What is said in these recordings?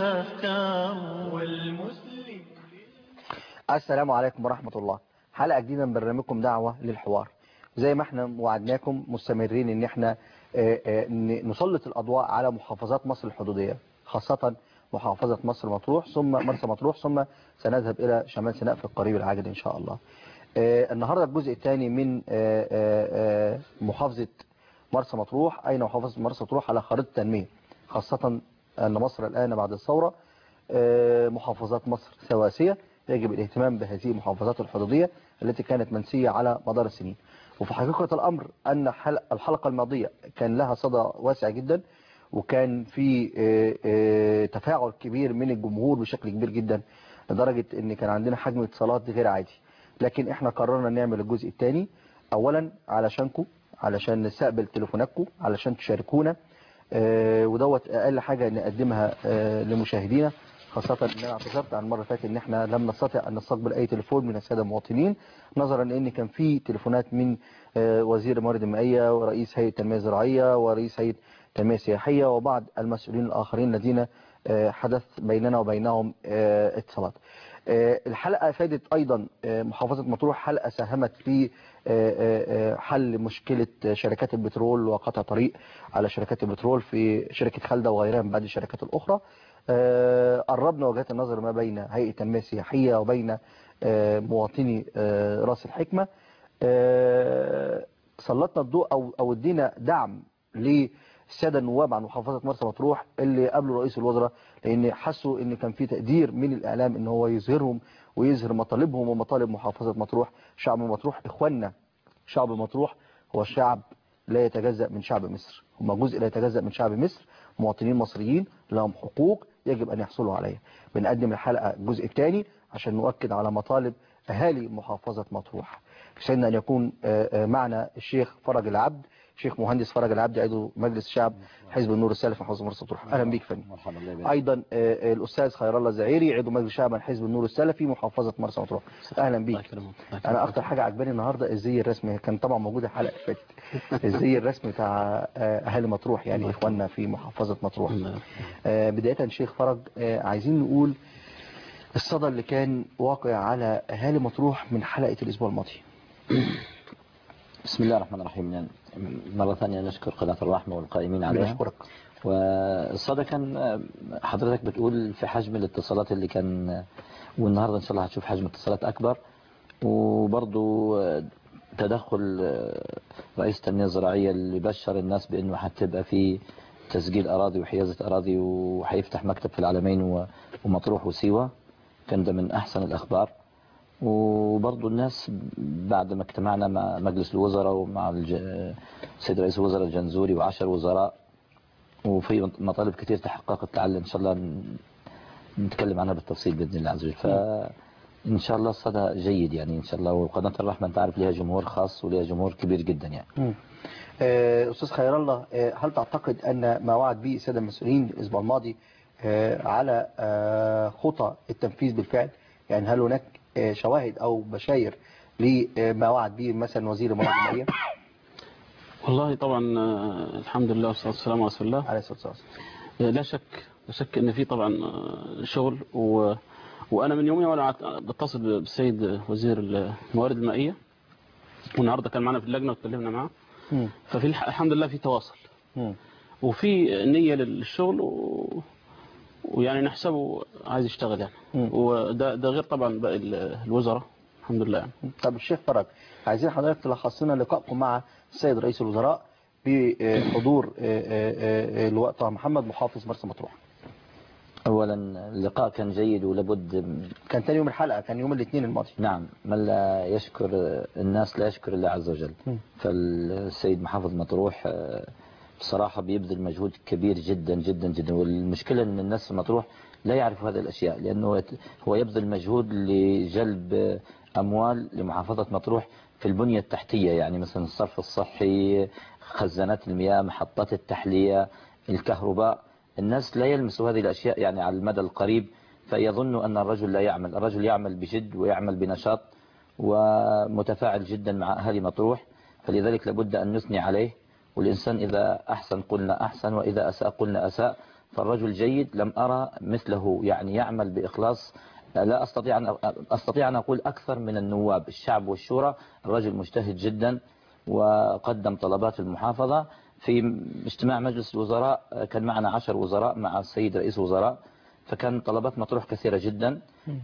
الأفكار والمسلم السلام عليكم ورحمة الله حلقة جديدة من برنامجكم دعوة للحوار زي ما احنا وعدناكم مستمرين ان احنا آه، آه، ن- نسلط الأضواء على محافظات مصر الحدودية خاصة محافظة مصر مطروح ثم مرسى مطروح ثم سنذهب إلى شمال سيناء في القريب العاجل إن شاء الله آه، النهاردة الجزء الثاني من آه، آه، آه، محافظة مرسى مطروح أين محافظة مرسى مطروح على خريطة التنمية خاصة أن مصر الآن بعد الثورة آه، محافظات مصر سواسية يجب الاهتمام بهذه المحافظات الحدودية التي كانت منسية على مدار السنين وفي حقيقة الأمر أن حلق- الحلقة الماضية كان لها صدى واسع جدا وكان في آه، آه، تفاعل كبير من الجمهور بشكل كبير جدا لدرجة ان كان عندنا حجم اتصالات غير عادي لكن احنا قررنا نعمل الجزء الثاني اولا علشانكم علشان نستقبل تليفوناتكم علشان تشاركونا آه، ودوت اقل حاجة نقدمها آه، لمشاهدينا خاصة ان انا اعتذرت عن المرة اللي فاتت ان احنا لم نستطع ان نستقبل اي تليفون من السادة المواطنين نظرا لان كان في تليفونات من آه، وزير الموارد المائية ورئيس هيئة التنمية الزراعية ورئيس هيئة التنمية السياحية وبعض المسؤولين الاخرين الذين آه، حدث بيننا وبينهم آه، اتصالات آه، الحلقة فادت ايضا آه، محافظة مطروح حلقة ساهمت في آه، آه، آه، حل مشكلة شركات البترول وقطع طريق على شركات البترول في شركة خالدة وغيرها من بعض الشركات الأخرى آه، قربنا وجهات النظر ما بين هيئة التنمية السياحية وبين آه، مواطني آه، راس الحكمة آه، سلطنا الضوء أو أو ادينا دعم للسادة النواب عن محافظة مرسى مطروح اللي قابلوا رئيس الوزراء لأن حسوا إن كان في تقدير من الإعلام إن هو يظهرهم ويظهر مطالبهم ومطالب محافظة مطروح شعب مطروح إخواننا شعب مطروح هو الشعب لا يتجزأ من شعب مصر هم جزء لا يتجزأ من شعب مصر مواطنين مصريين لهم حقوق يجب أن يحصلوا عليها بنقدم الحلقة الجزء الثاني عشان نؤكد على مطالب أهالي محافظة مطروح يسعدنا أن يكون آه، آه، معنا الشيخ فرج العبد شيخ مهندس فرج العبد عضو مجلس الشعب حزب النور السالف في محافظة مرسى مطروح أهلا بيك فندم مرحبا الله يبارك ايضا آه، الاستاذ خير الله الزعيري عضو مجلس الشعب عن حزب النور السلفي محافظه مرسى مطروح اهلا بيك انا اكتر حاجه عجباني النهارده الزي الرسمي كان طبعا موجود الحلقه اللي فاتت الزي الرسمي بتاع آه، اهالي مطروح يعني اخواننا في محافظه مطروح آه، بدايه شيخ فرج آه، عايزين نقول الصدى اللي كان واقع على اهالي مطروح من حلقه الاسبوع الماضي بسم الله الرحمن الرحيم يعني مرة ثانية نشكر قناة الرحمة والقائمين عليها بشكرك والصدى كان حضرتك بتقول في حجم الاتصالات اللي كان والنهاردة إن شاء الله هتشوف حجم اتصالات أكبر وبرضو تدخل رئيس التنمية الزراعية اللي بشر الناس بأنه هتبقى في تسجيل أراضي وحيازة أراضي وهيفتح مكتب في العلمين و- ومطروح وسيوة كان ده من أحسن الأخبار وبرضو الناس بعد ما اجتمعنا مع مجلس الوزراء ومع الج... سيد رئيس الوزراء الجنزوري وعشر وزراء وفي مطالب كتير تحققت تعالى ان شاء الله ن- نتكلم عنها بالتفصيل باذن الله عز وجل فان شاء الله الصدى جيد يعني ان شاء الله وقناه الرحمه انت عارف لها جمهور خاص ولها جمهور كبير جدا يعني مم. آه، أستاذ خير الله آه، هل تعتقد أن ما وعد به السادة المسؤولين الأسبوع الماضي آه، على آه، خطى التنفيذ بالفعل يعني هل هناك آه، شواهد أو بشاير لما وعد به مثلا وزير الموارد المائية والله طبعا آه، الحمد لله والصلاة والسلام على رسول الله عليه الصلاة والسلام آه، لا شك لا شك ان في طبعا آه، شغل و... وانا من يومي وانا عت- بتصل بالسيد وزير الموارد المائية والنهارده كان معنا في اللجنة واتكلمنا معاه مم. ففي الح... الحمد لله في تواصل مم. وفي نية للشغل و... ويعني نحسبه عايز يشتغل يعني مم. وده ده غير طبعا باقي ال- الوزراء الحمد لله يعني. طب الشيخ فرج عايزين حضرتك تلخص لنا لقائكم مع السيد رئيس الوزراء بحضور آه، آه، آه، اللواء طه محمد محافظ مرسى مطروح اولا اللقاء كان جيد ولابد كان تاني يوم الحلقة كان يوم الاثنين الماضي نعم من لا يشكر الناس لا يشكر الله عز وجل مم. فالسيد محافظ مطروح آه، بصراحة بيبذل مجهود كبير جدا جدا جدا والمشكلة ان الناس في مطروح لا يعرفوا هذه الاشياء لانه يت- هو يبذل مجهود لجلب آه، اموال لمحافظة مطروح في البنية التحتية يعني مثلا الصرف الصحي خزانات المياه محطات التحلية الكهرباء الناس لا يلمسوا هذه الاشياء يعني على المدى القريب فيظن ان الرجل لا يعمل الرجل يعمل بجد ويعمل بنشاط ومتفاعل جدا مع أهالي مطروح فلذلك لابد أن نثني عليه والإنسان إذا أحسن قلنا أحسن وإذا أساء قلنا أساء فالرجل جيد لم أرى مثله يعني يعمل بإخلاص لا أستطيع أن أستطيع أن أقول أكثر من النواب الشعب والشورى الرجل مجتهد جدا وقدم طلبات المحافظة في اجتماع مجلس الوزراء كان معنا عشر وزراء مع السيد رئيس وزراء فكان طلبات مطروح كثيرة جدا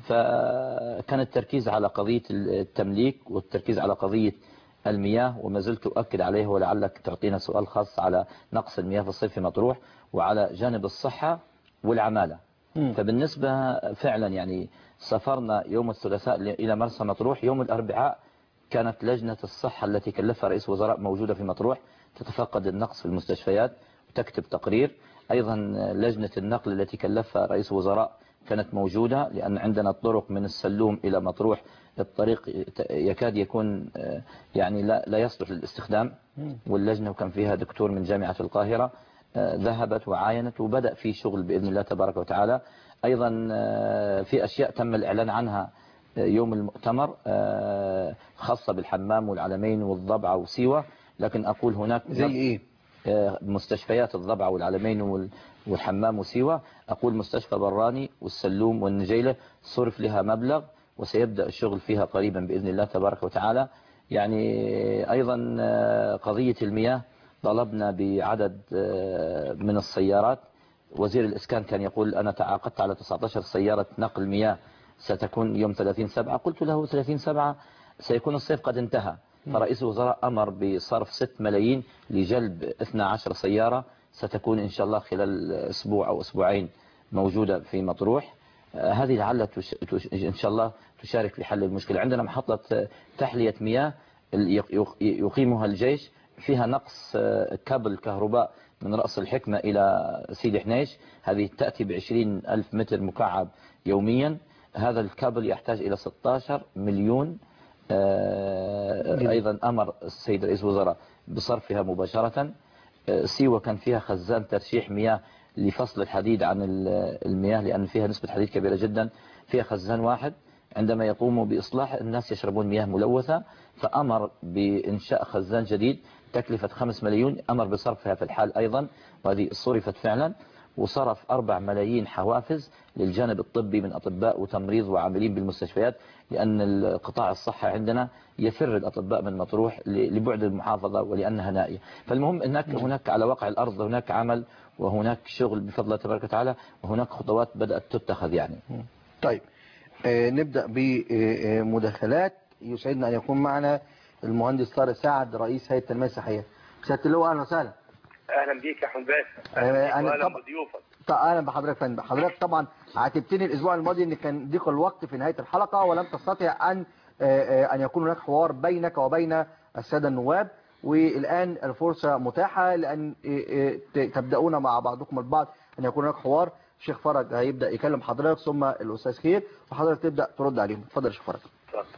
فكان التركيز على قضية التمليك والتركيز على قضية المياه وما زلت أؤكد عليه ولعلك تعطينا سؤال خاص على نقص المياه في الصيف في مطروح وعلى جانب الصحة والعمالة مم. فبالنسبة فعلا يعني سافرنا يوم الثلاثاء إلى مرسى مطروح يوم الأربعاء كانت لجنة الصحة التي كلفها رئيس وزراء موجودة في مطروح تتفقد النقص في المستشفيات وتكتب تقرير أيضا لجنة النقل التي كلفها رئيس وزراء كانت موجودة لأن عندنا الطرق من السلوم إلى مطروح الطريق يكاد يكون آه، يعني لا, لا يصلح للاستخدام واللجنة وكان فيها دكتور من جامعة القاهرة آه، ذهبت وعاينت وبدأ في شغل بإذن الله تبارك وتعالى أيضا آه، في أشياء تم الإعلان عنها آه، يوم المؤتمر آه، خاصة بالحمام والعلمين والضبعة وسيوة لكن أقول هناك زي ايه آه، مستشفيات الضبعة والعلمين وال- والحمام وسيوة أقول مستشفى براني والسلوم والنجيلة صرف لها مبلغ وسيبدأ الشغل فيها قريبا بإذن الله تبارك وتعالى يعني أيضا آه، قضية المياه طلبنا بعدد آه، من السيارات وزير الإسكان كان يقول أنا تعاقدت على 19 سيارة نقل مياه ستكون يوم 30 سبعة قلت له 30 سبعة سيكون الصيف قد انتهى فرئيس الوزراء أمر بصرف 6 ملايين لجلب 12 سيارة ستكون إن شاء الله خلال أسبوع أو أسبوعين موجودة في مطروح آه، هذه لعل تش... تش... إن شاء الله تشارك في حل المشكلة عندنا محطة آه، تحلية مياه ال- يق- يق- يقيمها الجيش فيها نقص آه، كابل كهرباء من رأس الحكمة إلى سيدي حنيش هذه تأتي بعشرين ألف متر مكعب يوميا هذا الكابل يحتاج إلى 16 مليون آه، أيضا أمر السيد رئيس الوزراء بصرفها مباشرة آه، سيوة كان فيها خزان ترشيح مياه لفصل الحديد عن ال- المياه لأن فيها نسبة حديد كبيرة جدا فيها خزان واحد عندما يقوموا بإصلاح الناس يشربون مياه ملوثة فأمر بإنشاء خزان جديد تكلفة 5 مليون أمر بصرفها في الحال أيضا وهذه صرفت فعلا وصرف 4 ملايين حوافز للجانب الطبي من أطباء وتمريض وعاملين بالمستشفيات لأن قطاع الصحة عندنا يفر الأطباء من مطروح ل- لبعد المحافظة ولأنها نائية فالمهم هناك هناك على واقع الأرض هناك عمل وهناك شغل بفضل الله تبارك وتعالى وهناك خطوات بدأت تتخذ يعني طيب آه، نبدأ بمداخلات يسعدنا أن يكون معنا المهندس طارق سعد رئيس هيئة التنمية الصحية سيادة اللواء أهلا وسهلا اهلا بيك يا احمد باشا آه، اهلا بيك أنا واهلا طب- بضيوفك طيب أهلا بحضرتك يا فندم حضرتك طبعا عاتبتني الأسبوع الماضي أن كان ضيق الوقت في نهاية الحلقة ولم تستطع أن آه، آه، أن يكون هناك حوار بينك وبين السادة النواب والآن الفرصة متاحة لأن آه، آه، ت- تبدأون مع بعضكم البعض أن يكون هناك حوار الشيخ فرج هيبدأ يكلم حضرتك ثم الأستاذ خير وحضرتك تبدأ ترد عليهم اتفضل يا شيخ فرج اتفضل.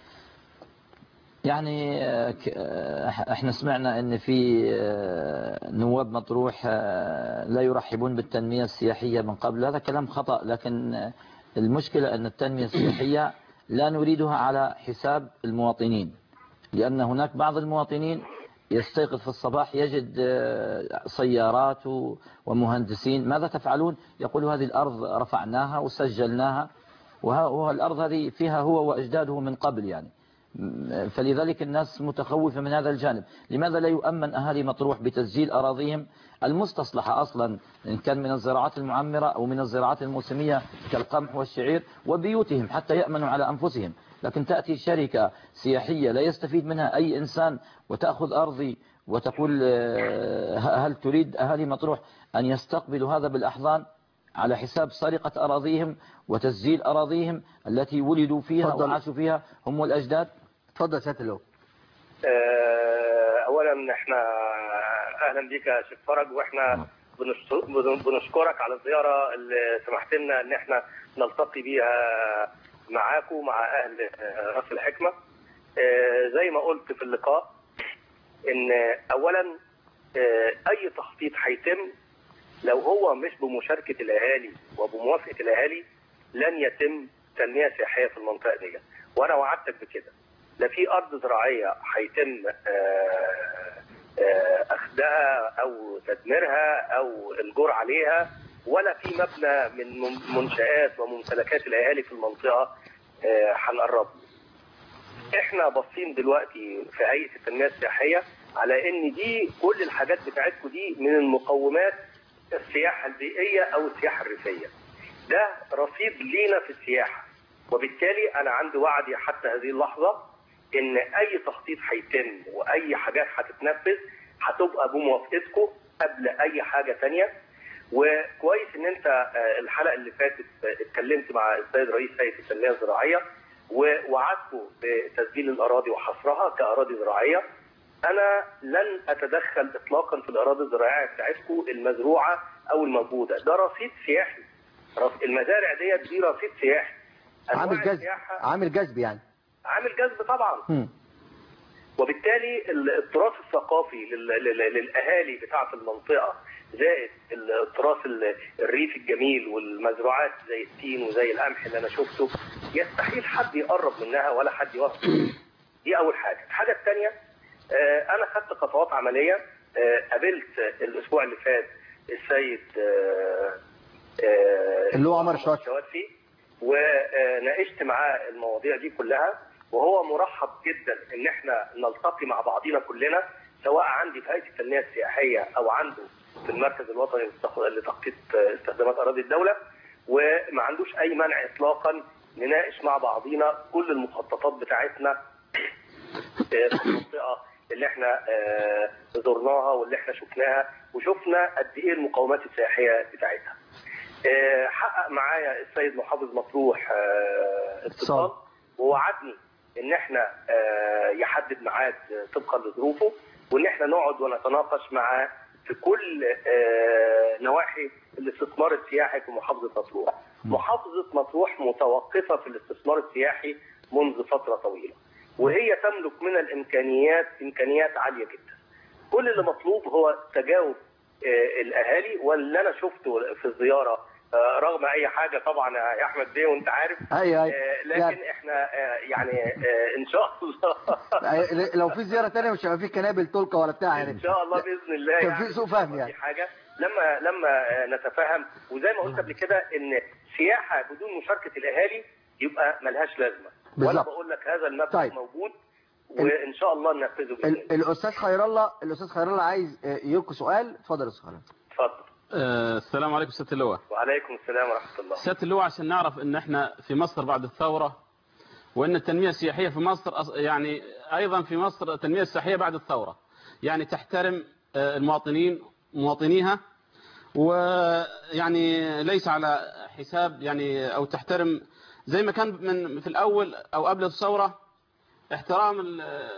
يعني آه، ك- آه، احنا سمعنا ان في آه، نواب مطروح آه، لا يرحبون بالتنمية السياحية من قبل هذا كلام خطأ لكن آه، المشكلة ان التنمية السياحية لا نريدها على حساب المواطنين لأن هناك بعض المواطنين يستيقظ في الصباح يجد آه، سيارات و- ومهندسين ماذا تفعلون يقول هذه الأرض رفعناها وسجلناها وها- والأرض هذه فيها هو وأجداده من قبل يعني م- فلذلك الناس متخوفة من هذا الجانب لماذا لا يؤمن أهالي مطروح بتسجيل أراضيهم المستصلحة أصلا إن كان من الزراعات المعمرة أو من الزراعات الموسمية كالقمح والشعير وبيوتهم حتى يأمنوا على أنفسهم لكن تأتي شركة سياحية لا يستفيد منها أي إنسان وتأخذ أرضي وتقول آه، هل تريد أهالي مطروح أن يستقبلوا هذا بالأحضان على حساب سرقة أراضيهم وتسجيل أراضيهم التي ولدوا فيها تفضل. وعاشوا فيها هم والأجداد اتفضل يا سيادة اللواء آه، اولا احنا اهلا بيك يا شيخ فرج واحنا بنشت- بن- بنشكرك على الزياره اللي سمحت لنا ان احنا نلتقي بيها معاكم ومع اهل آه، راس الحكمه آه، زي ما قلت في اللقاء ان اولا آه، اي تخطيط هيتم لو هو مش بمشاركه الاهالي وبموافقه الاهالي لن يتم تنميه سياحيه في المنطقه دي وانا وعدتك بكده لا في ارض زراعيه هيتم آه، آه، اخذها او تدميرها او الجور عليها ولا في مبنى من من- منشآت وممتلكات الأهالي في المنطقة آه، هنقرب له. احنا باصين دلوقتي في هيئه التنميه السياحيه على ان دي كل الحاجات بتاعتكم دي من المقومات السياحه البيئيه او السياحه الريفيه. ده رصيد لينا في السياحه وبالتالي انا عندي وعدي حتى هذه اللحظه ان اي تخطيط هيتم واي حاجات هتتنفذ هتبقى بموافقتكم قبل اي حاجه تانية وكويس ان انت آه، الحلقه اللي فاتت آه، اتكلمت مع السيد رئيس هيئه التنميه الزراعيه ووعدته بتسجيل الاراضي وحصرها كاراضي زراعيه انا لن اتدخل اطلاقا في الاراضي الزراعيه بتاعتكم المزروعه او الموجوده ده رصيد سياحي رص- المزارع ديت دي رصيد سياحي أنواع عامل جذب السياحة- عامل جذب يعني عامل جذب طبعا مم. وبالتالي ال- التراث الثقافي لل- لل- للاهالي بتاعه المنطقه زائد التراث ال- الريفي الجميل والمزروعات زي التين وزي القمح اللي انا شفته يستحيل حد يقرب منها ولا حد يوقف دي اول حاجه الحاجه الثانيه انا خدت خطوات عمليه آه، قابلت الاسبوع اللي فات السيد آه، آه، اللي هو عمر الشواتفي. الشواتفي وناقشت معاه المواضيع دي كلها وهو مرحب جدا ان احنا نلتقي مع بعضينا كلنا سواء عندي في هيئه التنميه السياحيه او عنده في المركز الوطني للتخ- لتخطيط استخدامات اراضي الدوله وما عندوش اي مانع اطلاقا نناقش مع بعضينا كل المخططات بتاعتنا في المنطقه اللي احنا آه، زرناها واللي احنا شفناها وشفنا قد ايه المقومات السياحيه بتاعتها. آه، حقق معايا السيد محافظ مطروح آه، اتصال اتصال. ووعدني ان احنا آه، يحدد ميعاد طبقا لظروفه وان احنا نقعد ونتناقش معاه في كل آه، نواحي الاستثمار السياحي في محافظه مطروح. محافظه مطروح متوقفه في الاستثمار السياحي منذ فتره طويله. وهي تملك من الامكانيات امكانيات عاليه جدا. كل اللي مطلوب هو تجاوب آه، الاهالي واللي انا شفته في الزياره آه، رغم اي حاجه طبعا يا احمد بيه وانت عارف ايوه آه، ايوه لكن يعني احنا آه، يعني آه، ان شاء الله لو في زياره ثانيه مش هيبقى في كنابل تلقى ولا بتاع يعني ان شاء الله باذن الله كان يعني في سوء فهم يعني. دي حاجه لما لما آه، نتفاهم وزي ما قلت قبل كده ان سياحه بدون مشاركه الاهالي يبقى ملهاش لازمه وانا بالظبط. بقول لك هذا المبدا طيب. موجود وان شاء الله ننفذه باذن ال- الله الاستاذ خير الله الاستاذ خير الله عايز آه، يلقي سؤال اتفضل يا استاذ خير الله اتفضل آه، السلام عليكم سيادة اللواء وعليكم السلام ورحمه الله سيادة اللواء عشان نعرف ان احنا في مصر بعد الثورة وان التنمية السياحية في مصر أص- يعني ايضا في مصر التنمية السياحية بعد الثورة يعني تحترم آه، المواطنين مواطنيها ويعني ليس على حساب يعني او تحترم زي ما كان من في الاول او قبل الثورة احترام ال-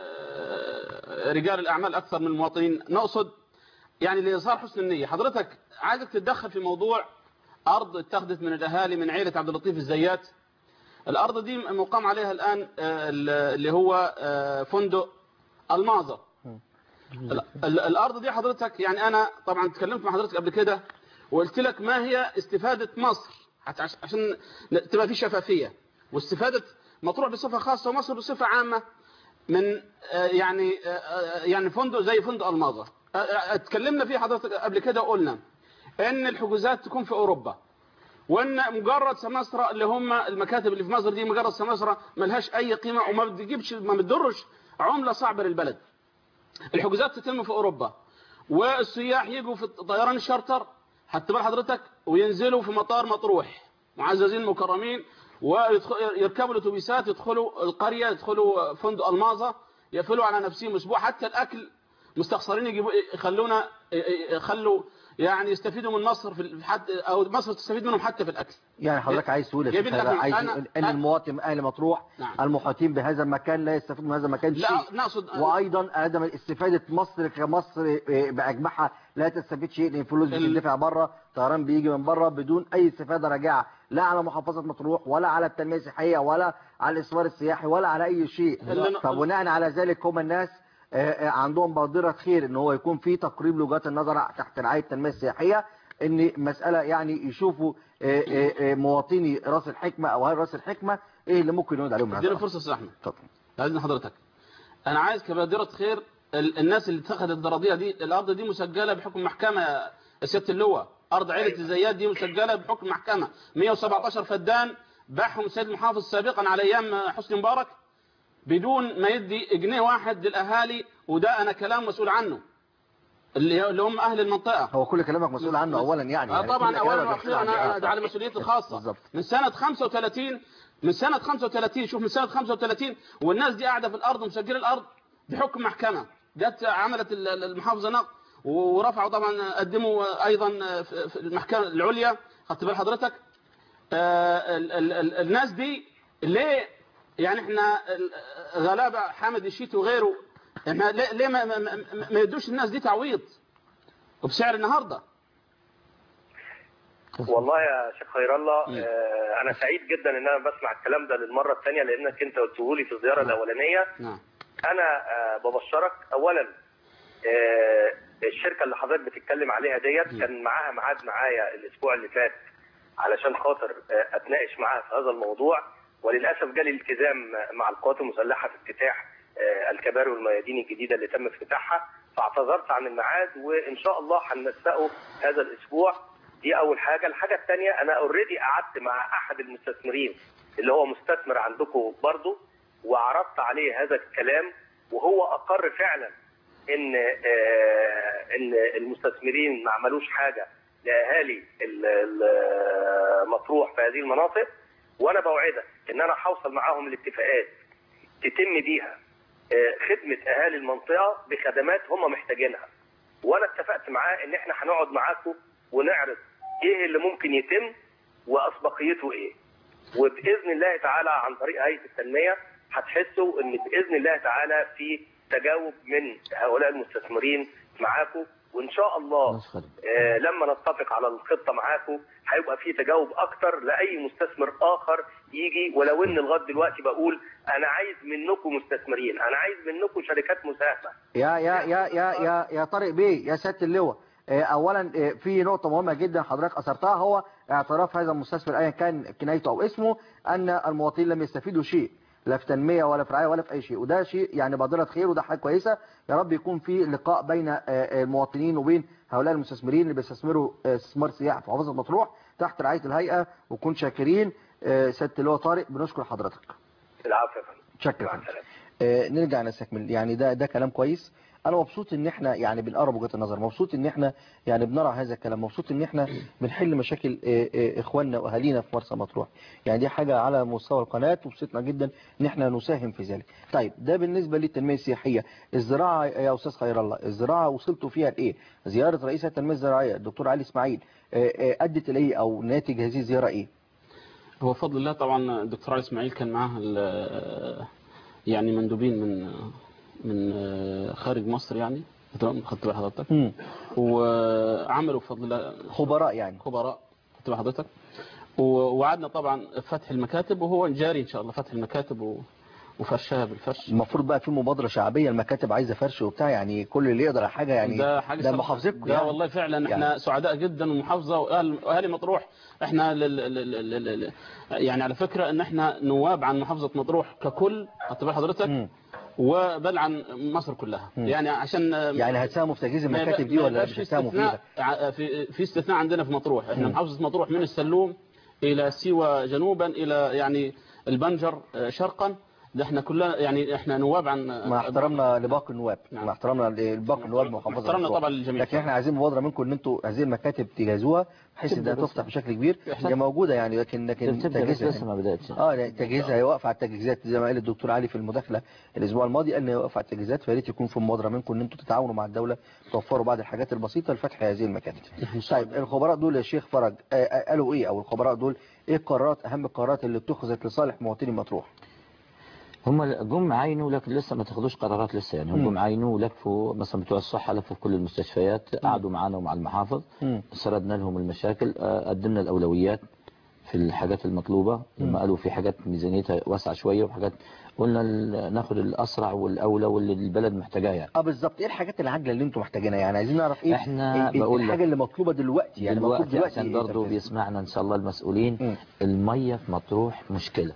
آه، رجال الاعمال اكثر من المواطنين نقصد يعني لإظهار حسن النية حضرتك عايزك تتدخل في موضوع أرض اتخذت من الأهالي من عيلة عبد اللطيف الزيات الأرض دي مقام عليها الآن آه، اللي هو آه، فندق الماظة ال- ال- الأرض دي حضرتك يعني أنا طبعا تكلمت مع حضرتك قبل كده وقلت لك ما هي استفادة مصر حتى عش- عشان ن- تبقى في شفافية واستفادة مطروح بصفة خاصة ومصر بصفة عامة من آه، يعني آه، آه، يعني فندق زي فندق الماظة آه، آه، اتكلمنا فيه حضرتك قبل كده وقلنا ان الحجوزات تكون في اوروبا وان مجرد سماسرة اللي هم المكاتب اللي في مصر دي مجرد سماسرة ملهاش اي قيمة وما بتجيبش ما بتضرش عملة صعبة للبلد الحجوزات تتم في اوروبا والسياح يجوا في طيران الشارتر حتى بال حضرتك وينزلوا في مطار مطروح معززين مكرمين ويركبوا الاتوبيسات يدخلوا القريه يدخلوا فندق الماظه يقفلوا على نفسهم اسبوع حتى الاكل مستخسرين يجيبوا يخلونا يخلوا يعني يستفيدوا من مصر في ال- حتى او مصر تستفيد منهم حتى في الاكل يعني حضرتك عايز تقول يا جايبين شيخ لك خير، من- عايز أنا- تقول ان أنا- المواطن اهل مطروح نعم. المحيطين بهذا المكان لا يستفيدوا من هذا المكان شيء لا نقصد وايضا عدم استفاده مصر كمصر آه، باجمعها لا تستفيد شيء لان الفلوس ال- بتدفع بره طيران بيجي من بره بدون اي استفاده راجعه لا على محافظه مطروح ولا على التنميه السياحيه ولا على الاستثمار السياحي ولا على اي شيء اللي- فبناء على ذلك هم الناس آه، آه، عندهم بادره خير ان هو يكون في تقريب لوجهات النظر تحت رعايه التنميه السياحيه ان مساله يعني يشوفوا آه، آه، آه، مواطني راس الحكمه او هاي راس الحكمه ايه اللي ممكن يقعد عليهم من هذا اديني الأمر. فرصه استاذ احمد اتفضل عايزين حضرتك انا عايز كبادره خير ال- الناس اللي اتخذت الضراديه دي الارض دي مسجله بحكم محكمه يا سياده اللواء ارض عيله الزيات دي مسجله بحكم محكمه 117 فدان باعهم السيد المحافظ سابقا على ايام حسني مبارك بدون ما يدي جنيه واحد للاهالي وده انا كلام مسؤول عنه اللي اللي هم اهل المنطقه هو كل كلامك مسؤول عنه اولا يعني آه يعني طبعا كل اولا كلامك واخيرا مسؤول عنه. انا ده على مسؤوليتي الخاصه بالظبط. من سنه 35 من سنه 35 شوف من سنه 35 والناس دي قاعده في الارض مسجله الارض بحكم محكمه جت عملت ال- ال- المحافظه نقد ورفعوا طبعا قدموا ايضا في في المحكمه العليا خدت بال حضرتك آه، ال- ال- ال- الناس دي ليه يعني احنا ال- غلابه حامد الشيتي وغيره احنا ليه ليه ما, ما, ما- ما يدوش الناس دي تعويض وبسعر النهارده والله يا شيخ خير الله آه انا سعيد جدا ان انا بسمع الكلام ده للمره الثانيه لانك انت قلته لي في الزياره الاولانيه نعم انا آه ببشرك اولا آه الشركه اللي حضرتك بتتكلم عليها ديت كان معاها ميعاد معايا الاسبوع اللي فات علشان خاطر آه اتناقش معاها في هذا الموضوع وللاسف جالي التزام مع القوات المسلحه في افتتاح آه الكباري والميادين الجديده اللي تم افتتاحها فاعتذرت عن الميعاد وان شاء الله هننسقه هذا الاسبوع دي اول حاجه الحاجه الثانيه انا اوريدي قعدت مع احد المستثمرين اللي هو مستثمر عندكم برضه وعرضت عليه هذا الكلام وهو اقر فعلا ان آه، ان المستثمرين ما عملوش حاجه لاهالي ال- ال- مطروح في هذه المناطق وانا بوعدك ان انا هوصل معاهم لاتفاقات تتم بيها آه، خدمه اهالي المنطقه بخدمات هم محتاجينها وانا اتفقت معاه ان احنا هنقعد معاكم ونعرض ايه اللي ممكن يتم واسبقيته ايه وباذن الله تعالى عن طريق هيئه التنميه هتحسوا ان باذن الله تعالى في تجاوب من هؤلاء المستثمرين معاكم وان شاء الله نشكر. آه لما نتفق على الخطه معاكم هيبقى في تجاوب اكتر لاي مستثمر اخر يجي ولو ان لغايه دلوقتي بقول انا عايز منكم مستثمرين انا عايز منكم شركات مساهمه يا يا يا يا يا يا طارق بيه يا سياده اللواء آه، اولا آه، في نقطه مهمه جدا حضرتك اثرتها هو اعتراف هذا المستثمر ايا كان كنايته او اسمه ان المواطنين لم يستفيدوا شيء لا في تنميه ولا في رعايه ولا في اي شيء وده شيء يعني بادره خير وده حاجه كويسه يا رب يكون في لقاء بين آه، آه، المواطنين وبين هؤلاء المستثمرين اللي بيستثمروا آه، استثمار سياحي في محافظه مطروح تحت رعايه الهيئه وكون شاكرين آه، سياده اللواء طارق بنشكر حضرتك العفو يا فندم شكرا مع السلامه آه، نرجع نستكمل يعني ده ده كلام كويس انا مبسوط ان احنا يعني بنقرب وجهه النظر مبسوط ان احنا يعني بنرى هذا الكلام مبسوط ان احنا بنحل مشاكل آه، آه، اخواننا واهالينا في مرسى مطروح يعني دي حاجه على مستوى القناه وبسطنا جدا ان احنا نساهم في ذلك طيب ده بالنسبه للتنميه السياحيه الزراعه يا استاذ خير الله الزراعه وصلتوا فيها لايه زياره رئيس التنميه الزراعيه الدكتور علي اسماعيل آه، آه، ادت اليه او ناتج هذه الزياره ايه هو بفضل الله طبعا الدكتور علي اسماعيل كان معاه ال- يعني مندوبين من من خارج مصر يعني تمام خدت بال حضرتك مم. وعملوا بفضل الله خبراء يعني خبراء خدت بال حضرتك و- ووعدنا طبعا فتح المكاتب وهو جاري ان شاء الله فتح المكاتب و- وفرشها بالفرش المفروض بقى في مبادرة شعبية المكاتب عايزة فرش وبتاع يعني كل اللي يقدر على حاجة يعني ده حاجه ده صراحة. محافظتكم ده يعني والله فعلا احنا يعني. سعداء جدا والمحافظه واهل واهالي مطروح احنا لل... لل... لل... لل... يعني على فكره ان احنا نواب عن محافظه مطروح ككل خدت بال حضرتك مم. وبل عن مصر كلها مم. يعني عشان يعني هتساهموا في تجهيز ما يبقى- المكاتب دي ما ولا يبقاش مش في هتساهموا فيها استثناء ع- في في استثناء عندنا في مطروح احنا مم. محافظه مطروح من السلوم الى سيوه جنوبا الى يعني البنجر آه، شرقا ده احنا كلنا يعني احنا نواب عن مع احترامنا لباقي النواب نعم. مع احترامنا لباقي النواب محافظة احترامنا مطروح. طبعا للجميع لكن احنا عايزين مبادرة منكم ان انتوا هذه المكاتب تجهزوها بحيث تبدأ انها بس. تفتح بشكل كبير إحنا- هي موجودة يعني لكن لكن تبدأ بس تجهيزها لسه ما بدأتش اه يعني تجهيزها هي واقفه على التجهيزات زي ما قال الدكتور علي في المداخله الاسبوع الماضي قال ان هي واقفه على التجهيزات فيا ريت يكون في مبادره منكم ان انتوا تتعاونوا مع الدوله توفروا بعض الحاجات البسيطه لفتح هذه المكاتب. طيب الخبراء دول يا شيخ فرج آه، آه، قالوا ايه او الخبراء دول ايه القرارات اهم القرارات اللي اتخذت لصالح مواطني مطروح؟ هم جم عينوا لكن لسه ما تاخدوش قرارات لسه يعني هم مم. جم عينوا ولفوا مثلا بتوع الصحة لفوا في كل المستشفيات قعدوا معانا ومع المحافظ مم. سردنا لهم المشاكل آه، قدمنا الأولويات في الحاجات المطلوبة لما قالوا في حاجات ميزانيتها واسعة شوية وحاجات قلنا ال- ناخد الأسرع والأولى واللي البلد محتاجاه يعني اه بالظبط ايه الحاجات العاجله اللي انتم محتاجينها يعني عايزين نعرف ايه إحنا إيه بقول لك الحاجه اللي مطلوبه دلوقتي يعني مطلوب دلوقتي دلوقتي عشان إيه برضه تنفيذ؟ بيسمعنا إن شاء الله المسؤولين مم. المية في مطروح مشكلة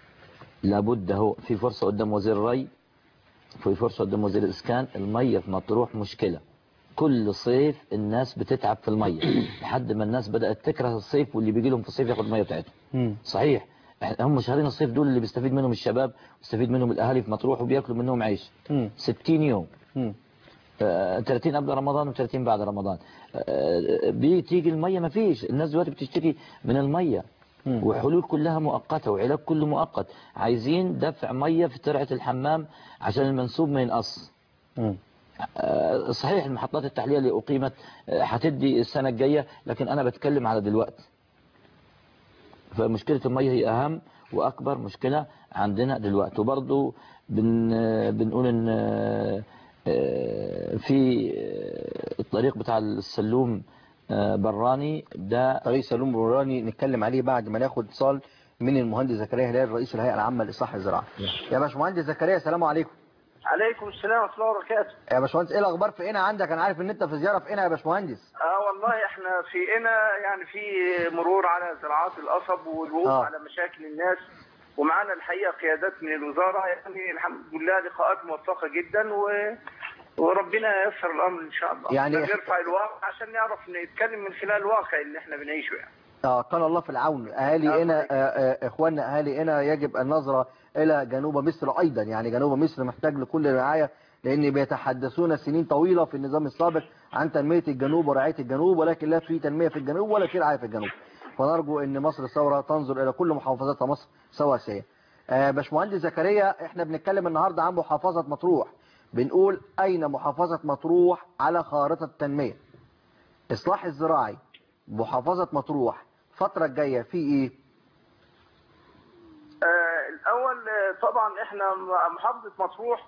لابد هو في فرصة قدام وزير الري في فرصة قدام وزير الإسكان المية في مطروح مشكلة كل صيف الناس بتتعب في المية لحد ما الناس بدأت تكره الصيف واللي بيجي لهم في الصيف ياخد المية بتاعتهم مم. صحيح إحنا- هم شهرين الصيف دول اللي بيستفيد منهم الشباب بيستفيد منهم الأهالي في مطروح وبياكلوا منهم عيش مم. 60 يوم مم. آه، 30 قبل رمضان و30 بعد رمضان آه، بتيجي المية ما فيش الناس دلوقتي بتشتكي من المية مم. وحلول كلها مؤقتة وعلاج كله مؤقت عايزين دفع مية في ترعة الحمام عشان المنسوب ما ينقص مم. آه، صحيح المحطات التحلية اللي أقيمت آه، هتدي السنة الجاية لكن أنا بتكلم على دلوقتي فمشكلة المية هي أهم وأكبر مشكلة عندنا دلوقتي وبرضو بن بنقول إن آه، آه، في آه، الطريق بتاع السلوم آه، براني ده طريق سلوم براني نتكلم عليه بعد ما ناخد اتصال من المهندس زكريا هلال رئيس الهيئه العامه لاصلاح الزراعه يا باشمهندس زكريا السلام عليكم عليكم السلام ورحمة الله وبركاته يا باشمهندس ايه الاخبار في قنا عندك انا عارف ان انت في زياره في قنا يا باشمهندس اه والله احنا في هنا يعني في مرور على زراعات القصب والوقوف آه. على مشاكل الناس ومعانا الحقيقة قيادات من الوزارة يعني الحمد لله لقاءات موفقة جدا و... وربنا ييسر الامر ان شاء الله يعني- نرفع الواقع عشان نعرف نتكلم من خلال الواقع اللي احنا بنعيشه يعني اه كان الله في العون اهالي آه، هنا صحيح. آه، آه، اخواننا اهالي هنا يجب النظره الى جنوب مصر ايضا يعني جنوب مصر محتاج لكل رعايه لان بيتحدثون سنين طويله في النظام السابق عن تنميه الجنوب ورعايه الجنوب ولكن لا في تنميه في الجنوب ولا في رعايه في الجنوب فنرجو ان مصر الثوره تنظر الى كل محافظات مصر سواسيه آه، باشمهندس زكريا احنا بنتكلم النهارده عن محافظه مطروح بنقول اين محافظه مطروح على خارطه التنميه اصلاح الزراعي محافظه مطروح الفتره الجايه في ايه آه، الأول آه، طبعا احنا م- محافظة مطروح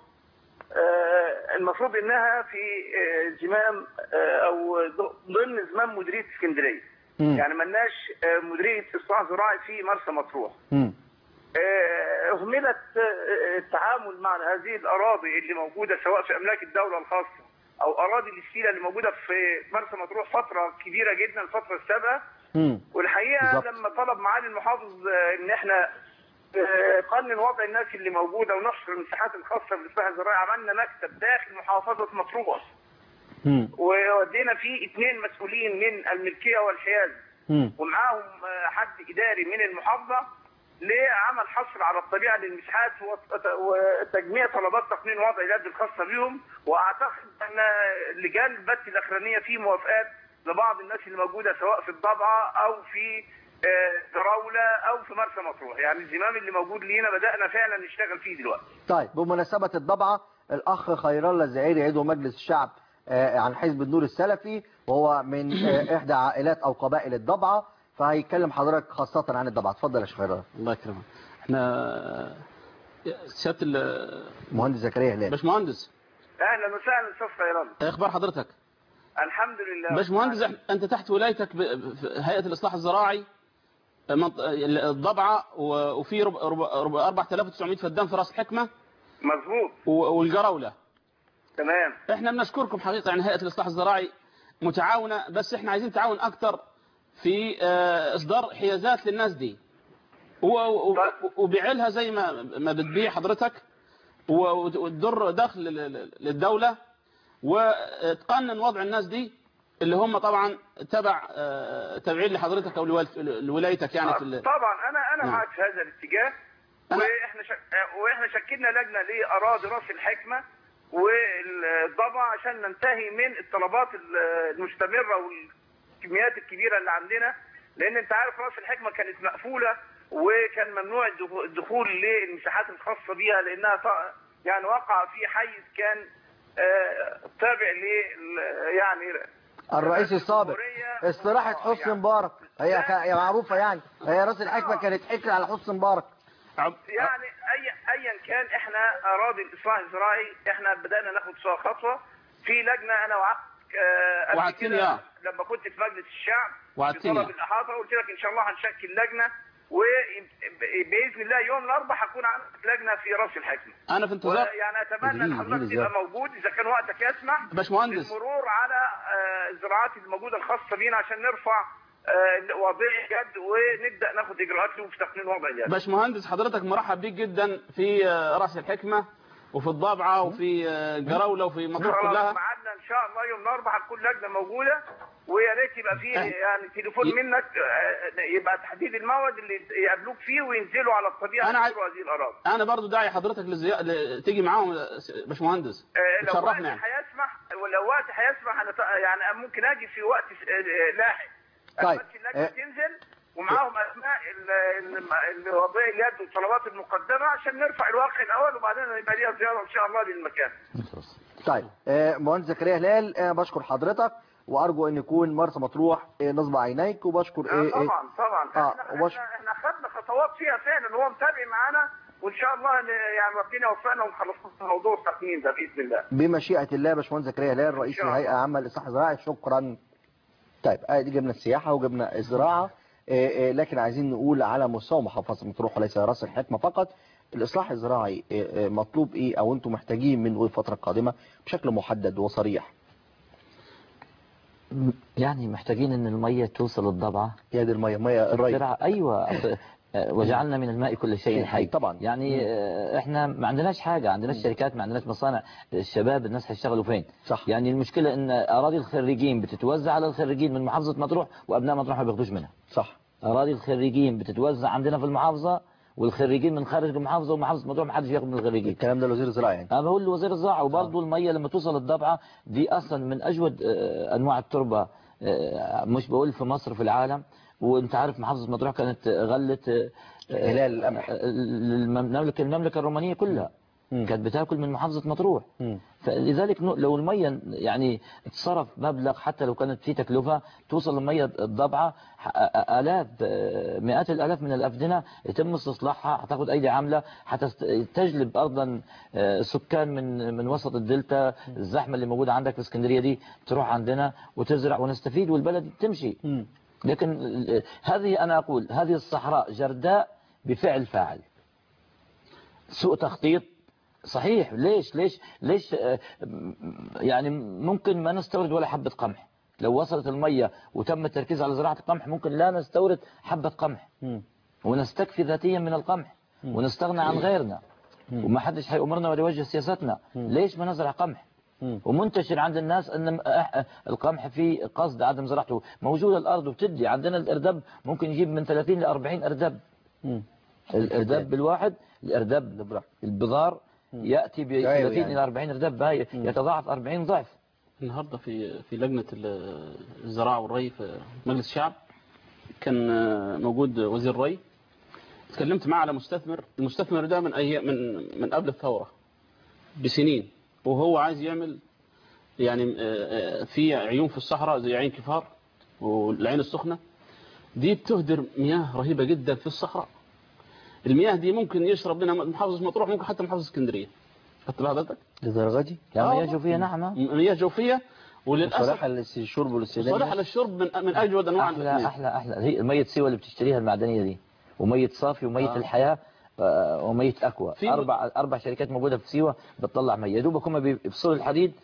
آه، المفروض انها في آه، زمام آه، او ض- ضمن زمام مديرية اسكندرية مم. يعني ملناش آه، مديرية اصلاح زراعي في مرسى مطروح مم. آه، اهملت آه، التعامل مع هذه الاراضي اللي موجودة سواء في املاك الدولة الخاصة او اراضي الاستيلاء اللي موجودة في مرسى مطروح فترة كبيرة جدا الفترة السابقة مم. والحقيقه بالظبط. لما طلب معالي المحافظ آه، ان احنا آه، قانون وضع الناس اللي موجوده ونحصر المساحات الخاصه بالاصلاح الزراعي عملنا مكتب داخل محافظه مطروح مم. وودينا فيه اثنين مسؤولين من الملكيه والحياد مم. ومعاهم آه، حد اداري من المحافظه لعمل حصر على الطبيعه للمساحات وت- وتجميع طلبات تقنين وضع اليد الخاصه بهم واعتقد ان لجان البث الاخرانيه في موافقات لبعض الناس اللي موجوده سواء في الضبعه او في آه، دراوله او في مرسى مطروح يعني الزمام اللي موجود لينا بدانا فعلا نشتغل فيه دلوقتي طيب بمناسبة الضبعة الأخ خير الله الزعيري عضو مجلس الشعب آه، عن حزب النور السلفي وهو من آه، إحدى عائلات أو قبائل الضبعة فهيتكلم حضرتك خاصة عن الضبعة اتفضل يا شيخ خير الله الله يكرمك احنا سياده ال- مهندس زكريا هلال باشمهندس اهلا وسهلا استاذ خيران ايه اخبار حضرتك الحمد لله باشمهندس إحنا- انت تحت ولايتك ب- في هيئه الاصلاح الزراعي منط- الضبعه و- وفي رب- رب- رب- 4900 فدان في راس الحكمه مظبوط و- والجراوله تمام احنا بنشكركم حقيقه يعني هيئه الاصلاح الزراعي متعاونه بس احنا عايزين تعاون اكتر في آه، اصدار حيازات للناس دي و- و- وبيعلها زي ما ما بتبيع حضرتك و- وتدر دخل لل- للدوله وتقنن وضع الناس دي اللي هم طبعا تبع آه، تابعين لحضرتك او لوال- لولايتك يعني في ال- طبعا انا انا نعم. معاك في هذا الاتجاه أنا- واحنا شك... واحنا شكلنا لجنه لاراضي راس الحكمه والضبع عشان ننتهي من الطلبات المستمره والكميات الكبيره اللي عندنا لان انت عارف راس الحكمه كانت مقفوله وكان ممنوع الدخو- الدخول للمساحات الخاصه بيها لانها ط- يعني وقع في حيز كان آه، تابع ل يعني الرئيس السابق الجمهورية. استراحة حسني يعني- مبارك هي كا- هي معروفة يعني هي راس الحكمة كانت حكر على حسني مبارك عب- يعني اي ايا كان احنا اراضي الاصلاح الزراعي احنا بدانا ناخد فيها خطوه في لجنه انا وعدتك آه، قبل وعدتني كده آه. لما كنت في مجلس الشعب وعدتني بطلب آه. الاحاطه قلت لك ان شاء الله هنشكل لجنه وباذن الله يوم الاربعاء هكون عملت لجنه في راس الحكمه انا في انتظار يعني اتمنى ان اديني- حضرتك اديني تبقى زيادة. موجود اذا كان وقتك يسمح باشمهندس المرور على آه، الزراعات الموجوده الخاصه بينا عشان نرفع آه، وضع اليد ونبدا ناخد اجراءات له في تقنين وضع اليد باشمهندس حضرتك مرحب بيك جدا في آه، راس الحكمة وفي الضبعة وفي آه، الجراولة وفي مطروح خلاص كلها ميعادنا ان شاء الله يوم الاربعاء هتكون لجنه موجوده ويا ريت يبقى فيه يعني تليفون ي- منك آه، يبقى تحديد الموعد اللي يقابلوك فيه وينزلوا على الطبيعه أنا عايز- يزوروا هذه الاراضي انا برضو داعي حضرتك للزي... ل... تيجي معاهم يا باشمهندس آه، لو وقت تشرفنا يعني هيسمح ولو وقت هيسمح انا ط- يعني ممكن اجي في وقت آه، لاحق طيب. أمثل اللجنه آه. تنزل ومعاهم اسماء ال- ال- اللي وضعي اليد والطلبات المقدمه عشان نرفع الواقع الاول وبعدين يبقى ليها زياره ان شاء الله للمكان طيب آه، مهندس زكريا هلال آه، بشكر حضرتك وارجو ان يكون مرسى مطروح آه، نصب عينيك وبشكر آه، ايه ايه طبعا طبعا آه، احنا وش- احنا احنا خدنا خطوات فيها فعلا وهو متابع معانا وان شاء الله ن- يعني ربنا يوفقنا ونخلص موضوع التقنين ده باذن الله بمشيئة الله يا باشمهندس زكريا هلال رئيس شاء الله. الهيئة العامة للإصلاح الزراعي شكرا طيب ادي جبنا السياحة وجبنا الزراعة آه، آه، لكن عايزين نقول على مستوى محافظة مطروح وليس راس الحكمة فقط الإصلاح الزراعي آه، آه، مطلوب إيه أو أنتم محتاجين منه الفترة القادمة بشكل محدد وصريح يعني محتاجين ان المية توصل الضبعة يا دي المية مية الري الزراعة ايوه آه، وجعلنا من الماء كل شيء حي طبعا. يعني آه، احنا ما عندناش حاجة عندناش شركات ما عندناش مصانع الشباب الناس هيشتغلوا فين صح. يعني المشكلة ان اراضي الخريجين بتتوزع على الخريجين من محافظة مطروح وابناء مطروح ما بياخدوش منها صح اراضي الخريجين بتتوزع عندنا في المحافظة والخريجين من خارج المحافظة ومحافظة مطروح ما حدش بياخد من الخريجين الكلام ده لوزير الزراعة يعني انا بقول لوزير الزراعه وبرضه الميه لما توصل الضبعه دي اصلا من اجود آه، انواع التربه آه، مش بقول في مصر في العالم وانت عارف محافظه مطروح كانت غلت آه، آه، هلال القمح. آه، المملكه المملكه الرومانيه كلها مم. كانت بتاكل من محافظه مطروح مم. فلذلك نو- لو الميه يعني اتصرف مبلغ حتى لو كانت في تكلفه توصل الميه الضبعه ح- الاف آه، مئات الالاف من الافدنه يتم استصلاحها هتاخد ايدي عامله هتجلب ارضا آه، سكان من من وسط الدلتا الزحمه اللي موجوده عندك في اسكندريه دي تروح عندنا وتزرع ونستفيد والبلد تمشي مم. لكن آه، هذه انا اقول هذه الصحراء جرداء بفعل فاعل سوء تخطيط صحيح ليش ليش ليش آه، م- يعني ممكن ما نستورد ولا حبة قمح لو وصلت المية وتم التركيز على زراعة القمح ممكن لا نستورد حبة قمح مم. ونستكفي ذاتيا من القمح ونستغنى عن غيرنا وما حدش هيأمرنا ولا يوجه سياستنا ليش ما نزرع قمح مم. ومنتشر عند الناس ان أح- القمح فيه قصد عدم زراعته موجودة الارض وبتدي عندنا الاردب ممكن يجيب من 30 ل 40 اردب مم. الارداب بالواحد الارداب البذار ياتي ب أيوة 30 يعني. الى 40 ارداب هاي يتضاعف 40 ضعف النهارده في في لجنه ال- الزراعه والري في مجلس الشعب كان آه، موجود وزير الري اتكلمت معاه على مستثمر المستثمر ده من أي من من قبل الثوره بسنين وهو عايز يعمل يعني آه، آه، في عيون في الصحراء زي عين كفار والعين السخنه دي بتهدر مياه رهيبه جدا في الصحراء المياه دي ممكن يشرب منها محافظه مطروح ممكن حتى محافظه اسكندريه خدت بال حضرتك للدرجة دي يعني آه. يجوا فيها نعمة مياه جوفيه وللاسف صراحة للشرب والاستهلاك صالحة للشرب من من اجود انواع احلى المياه. احلى احلى هي ميه سيوه اللي بتشتريها المعدنيه دي وميه صافي وميه آه. الحياه آه، وميه اكوا في- اربع اربع شركات موجوده في سيوه بتطلع ميه يا دوبك هم بيفصلوا الحديد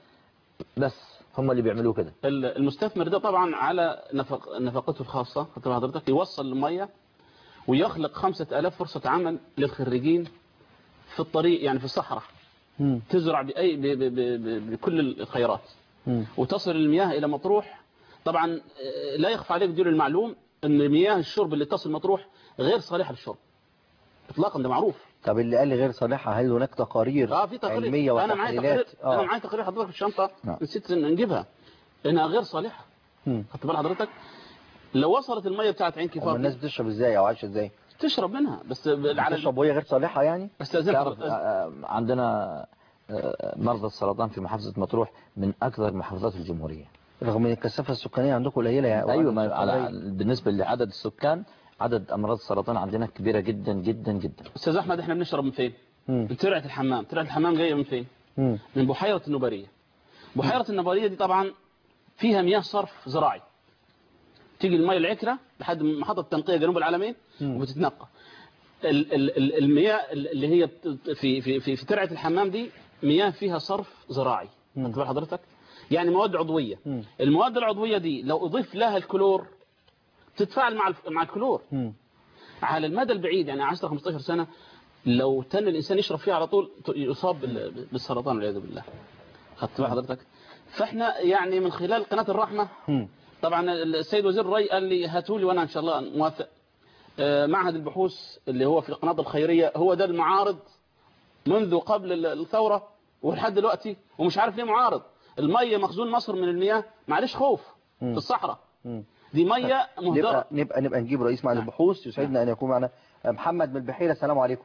بس هم اللي بيعملوه كده ال- المستثمر ده طبعا على نفق نفقته الخاصة خدت بال حضرتك يوصل المية ويخلق خمسة ألاف فرصة عمل للخريجين في الطريق يعني في الصحراء مم. تزرع بأي ب ب ب ب بكل الخيرات مم. وتصل المياه إلى مطروح طبعا آه، لا يخفى عليك دير المعلوم أن مياه الشرب اللي تصل مطروح غير صالحة للشرب إطلاقا ده معروف طب اللي قال لي غير صالحة هل هناك تقارير اه في تقرير علمية انا معايا تقرير وتحليلات انا اه معايا تقرير حضرتك في الشنطه نعم. نسيت ان نجيبها انها غير صالحه مم. خدت بال حضرتك لو وصلت الميه بتاعت عين أما كفار الناس بتشرب ازاي او عايشة ازاي تشرب منها بس ب- على بتشرب وهي غير صالحة يعني استاذنك تعرف آه، آه، عندنا آه، مرضى السرطان في محافظه مطروح من اكثر محافظات الجمهوريه رغم ان الكثافة السكانية عندكم قليلة يعني ايوه ما على بالنسبه لعدد السكان عدد امراض السرطان عندنا كبيره جدا جدا جدا استاذ احمد احنا بنشرب من فين مم. من ترعه الحمام ترعه الحمام جايه من فين مم. من بحيره النباريه بحيره النباريه دي طبعا فيها مياه صرف زراعي تيجي الميه العكره لحد محطه تنقيه جنوب العالمين مم. وبتتنقى ال- ال- ال- المياه اللي هي بت- في في في في ترعه الحمام دي مياه فيها صرف زراعي مم. خدت بال حضرتك يعني مواد عضويه مم. المواد العضويه دي لو اضيف لها الكلور تتفاعل مع الف- مع الكلور مم. على المدى البعيد يعني 10 15 سنه لو تن الانسان يشرب فيها على طول ت- يصاب بال- بالسرطان والعياذ بالله خدت بال حضرتك فاحنا يعني من خلال قناة الرحمة مم. طبعا السيد وزير الري قال لي هاتوا لي وانا ان شاء الله موافق آه، معهد البحوث اللي هو في القناة الخيرية هو ده المعارض منذ قبل ال- الثورة ولحد دلوقتي ومش عارف ليه معارض المية مخزون مصر من المياه معلش خوف مم. في الصحراء مم. دي مية مهدرة نبقى نبقى نبقى نجيب رئيس معهد البحوث يسعدنا ان يكون معنا محمد من البحيره السلام عليكم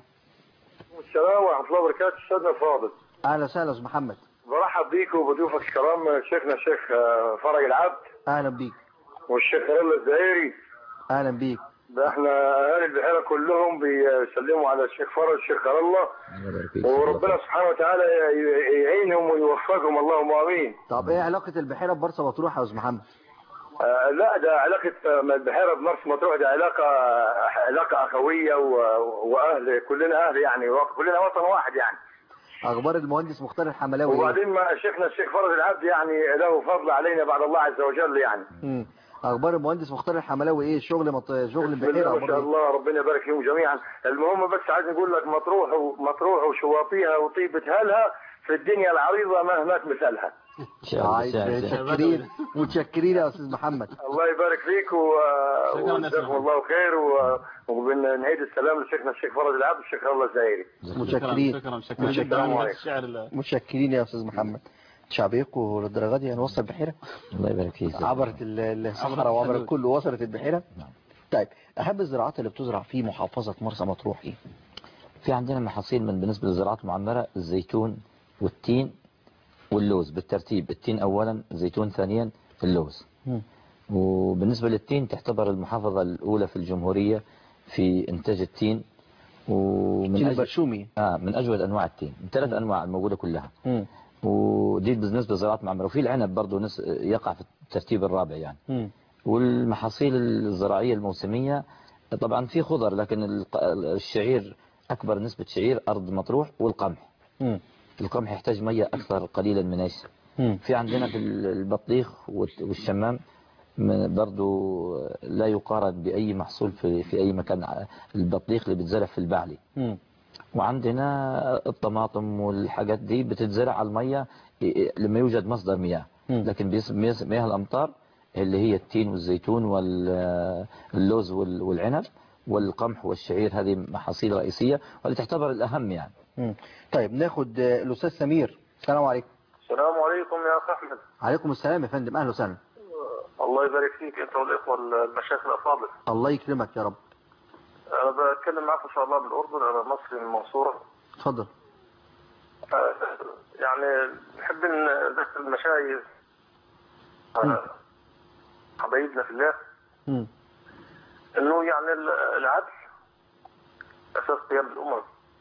السلام ورحمة الله وبركاته أستاذنا الفاضل اهلا وسهلا استاذ محمد برحب بيك وبضيوفك الكرام شيخنا الشيخ آه، فرج العبد اهلا بيك والشيخ رلا الزهيري اهلا بيك ده احنا أهل البحيرة كلهم بيسلموا على الشيخ فرج الشيخ الله وربنا سبحانه وتعالى ي- يعينهم ويوفقهم اللهم آمين طب ايه علاقه البحيره بمرسى مطروح يا استاذ محمد آه، لا ده علاقة آه، البحيرة بمرسى مطروح ده علاقة علاقة أخوية و- وأهل كلنا أهل يعني كلنا وطن واحد يعني اخبار المهندس مختار الحملاوي إيه؟ وبعدين ما شيخنا الشيخ فرج العبد يعني له فضل علينا بعد الله عز وجل يعني مم. اخبار المهندس مختار الحملاوي ايه شغل مط... شغل بسم البحيره الله ما شاء أخباره إيه؟ الله ربنا يبارك فيهم جميعا المهم بس عايز نقول لك مطروح ومطروح وشواطيها وطيبة هلها في الدنيا العريضة مهما مثلها شعر عايز- شعر شعر متشكرين متشكرين يا استاذ محمد الله يبارك فيك و- شكراً وجزاكم لك. الله خير و- وبنعيد السلام لشيخنا الشيخ فرج العبد الشيخ الله الزهيري متشكرين شكرا شكرا متشكرين. جدا على عليكم. الشعر ال- متشكرين يا استاذ محمد شعبيكم للدرجه دي هنوصل البحيره الله يبارك فيك عبرت ال- الصحراء وعبر الحدود. الكل ووصلت البحيره نعم. طيب اهم الزراعات اللي بتزرع في محافظه مرسى مطروح ايه في عندنا محاصيل من بالنسبة للزراعات المعمرة الزيتون والتين واللوز بالترتيب التين أولا الزيتون ثانيا اللوز مم. وبالنسبة للتين تعتبر المحافظة الأولى في الجمهورية في إنتاج التين ومن تين أجل البرشومي آه من أجود أنواع التين من ثلاث أنواع الموجودة كلها مم. ودي بالنسبة للزراعات المعمرة وفي العنب برضه نس... يقع في الترتيب الرابع يعني مم. والمحاصيل الزراعية الموسمية طبعا في خضر لكن الق- الشعير أكبر نسبة شعير أرض مطروح والقمح مم. القمح يحتاج مية أكثر قليلا من إيش مم. في عندنا في البطيخ والت- والشمام من- برضو لا يقارن بأي محصول في, في أي مكان ع- البطيخ اللي بتزرع في البعلي مم. وعندنا الطماطم والحاجات دي بتتزرع على المية إيه- لما يوجد مصدر مياه مم. لكن بيس- مياه مياه الأمطار اللي هي التين والزيتون واللوز والعنب والقمح والشعير هذه محاصيل رئيسية والتي تعتبر الأهم يعني مم. طيب ناخد آه، الاستاذ سمير السلام عليكم السلام عليكم يا أخ أحمد عليكم السلام يا فندم اهلا وسهلا الله يبارك فيك أنت والإخوة المشايخ الأفاضل الله يكرمك يا رب أنا بتكلم معك إن شاء الله بالأردن أنا مصري من المنصورة اتفضل آه، يعني نحب نذكر المشايخ آه، حبايبنا في الله مم. انه يعني ال- العدل اساس قيام الامم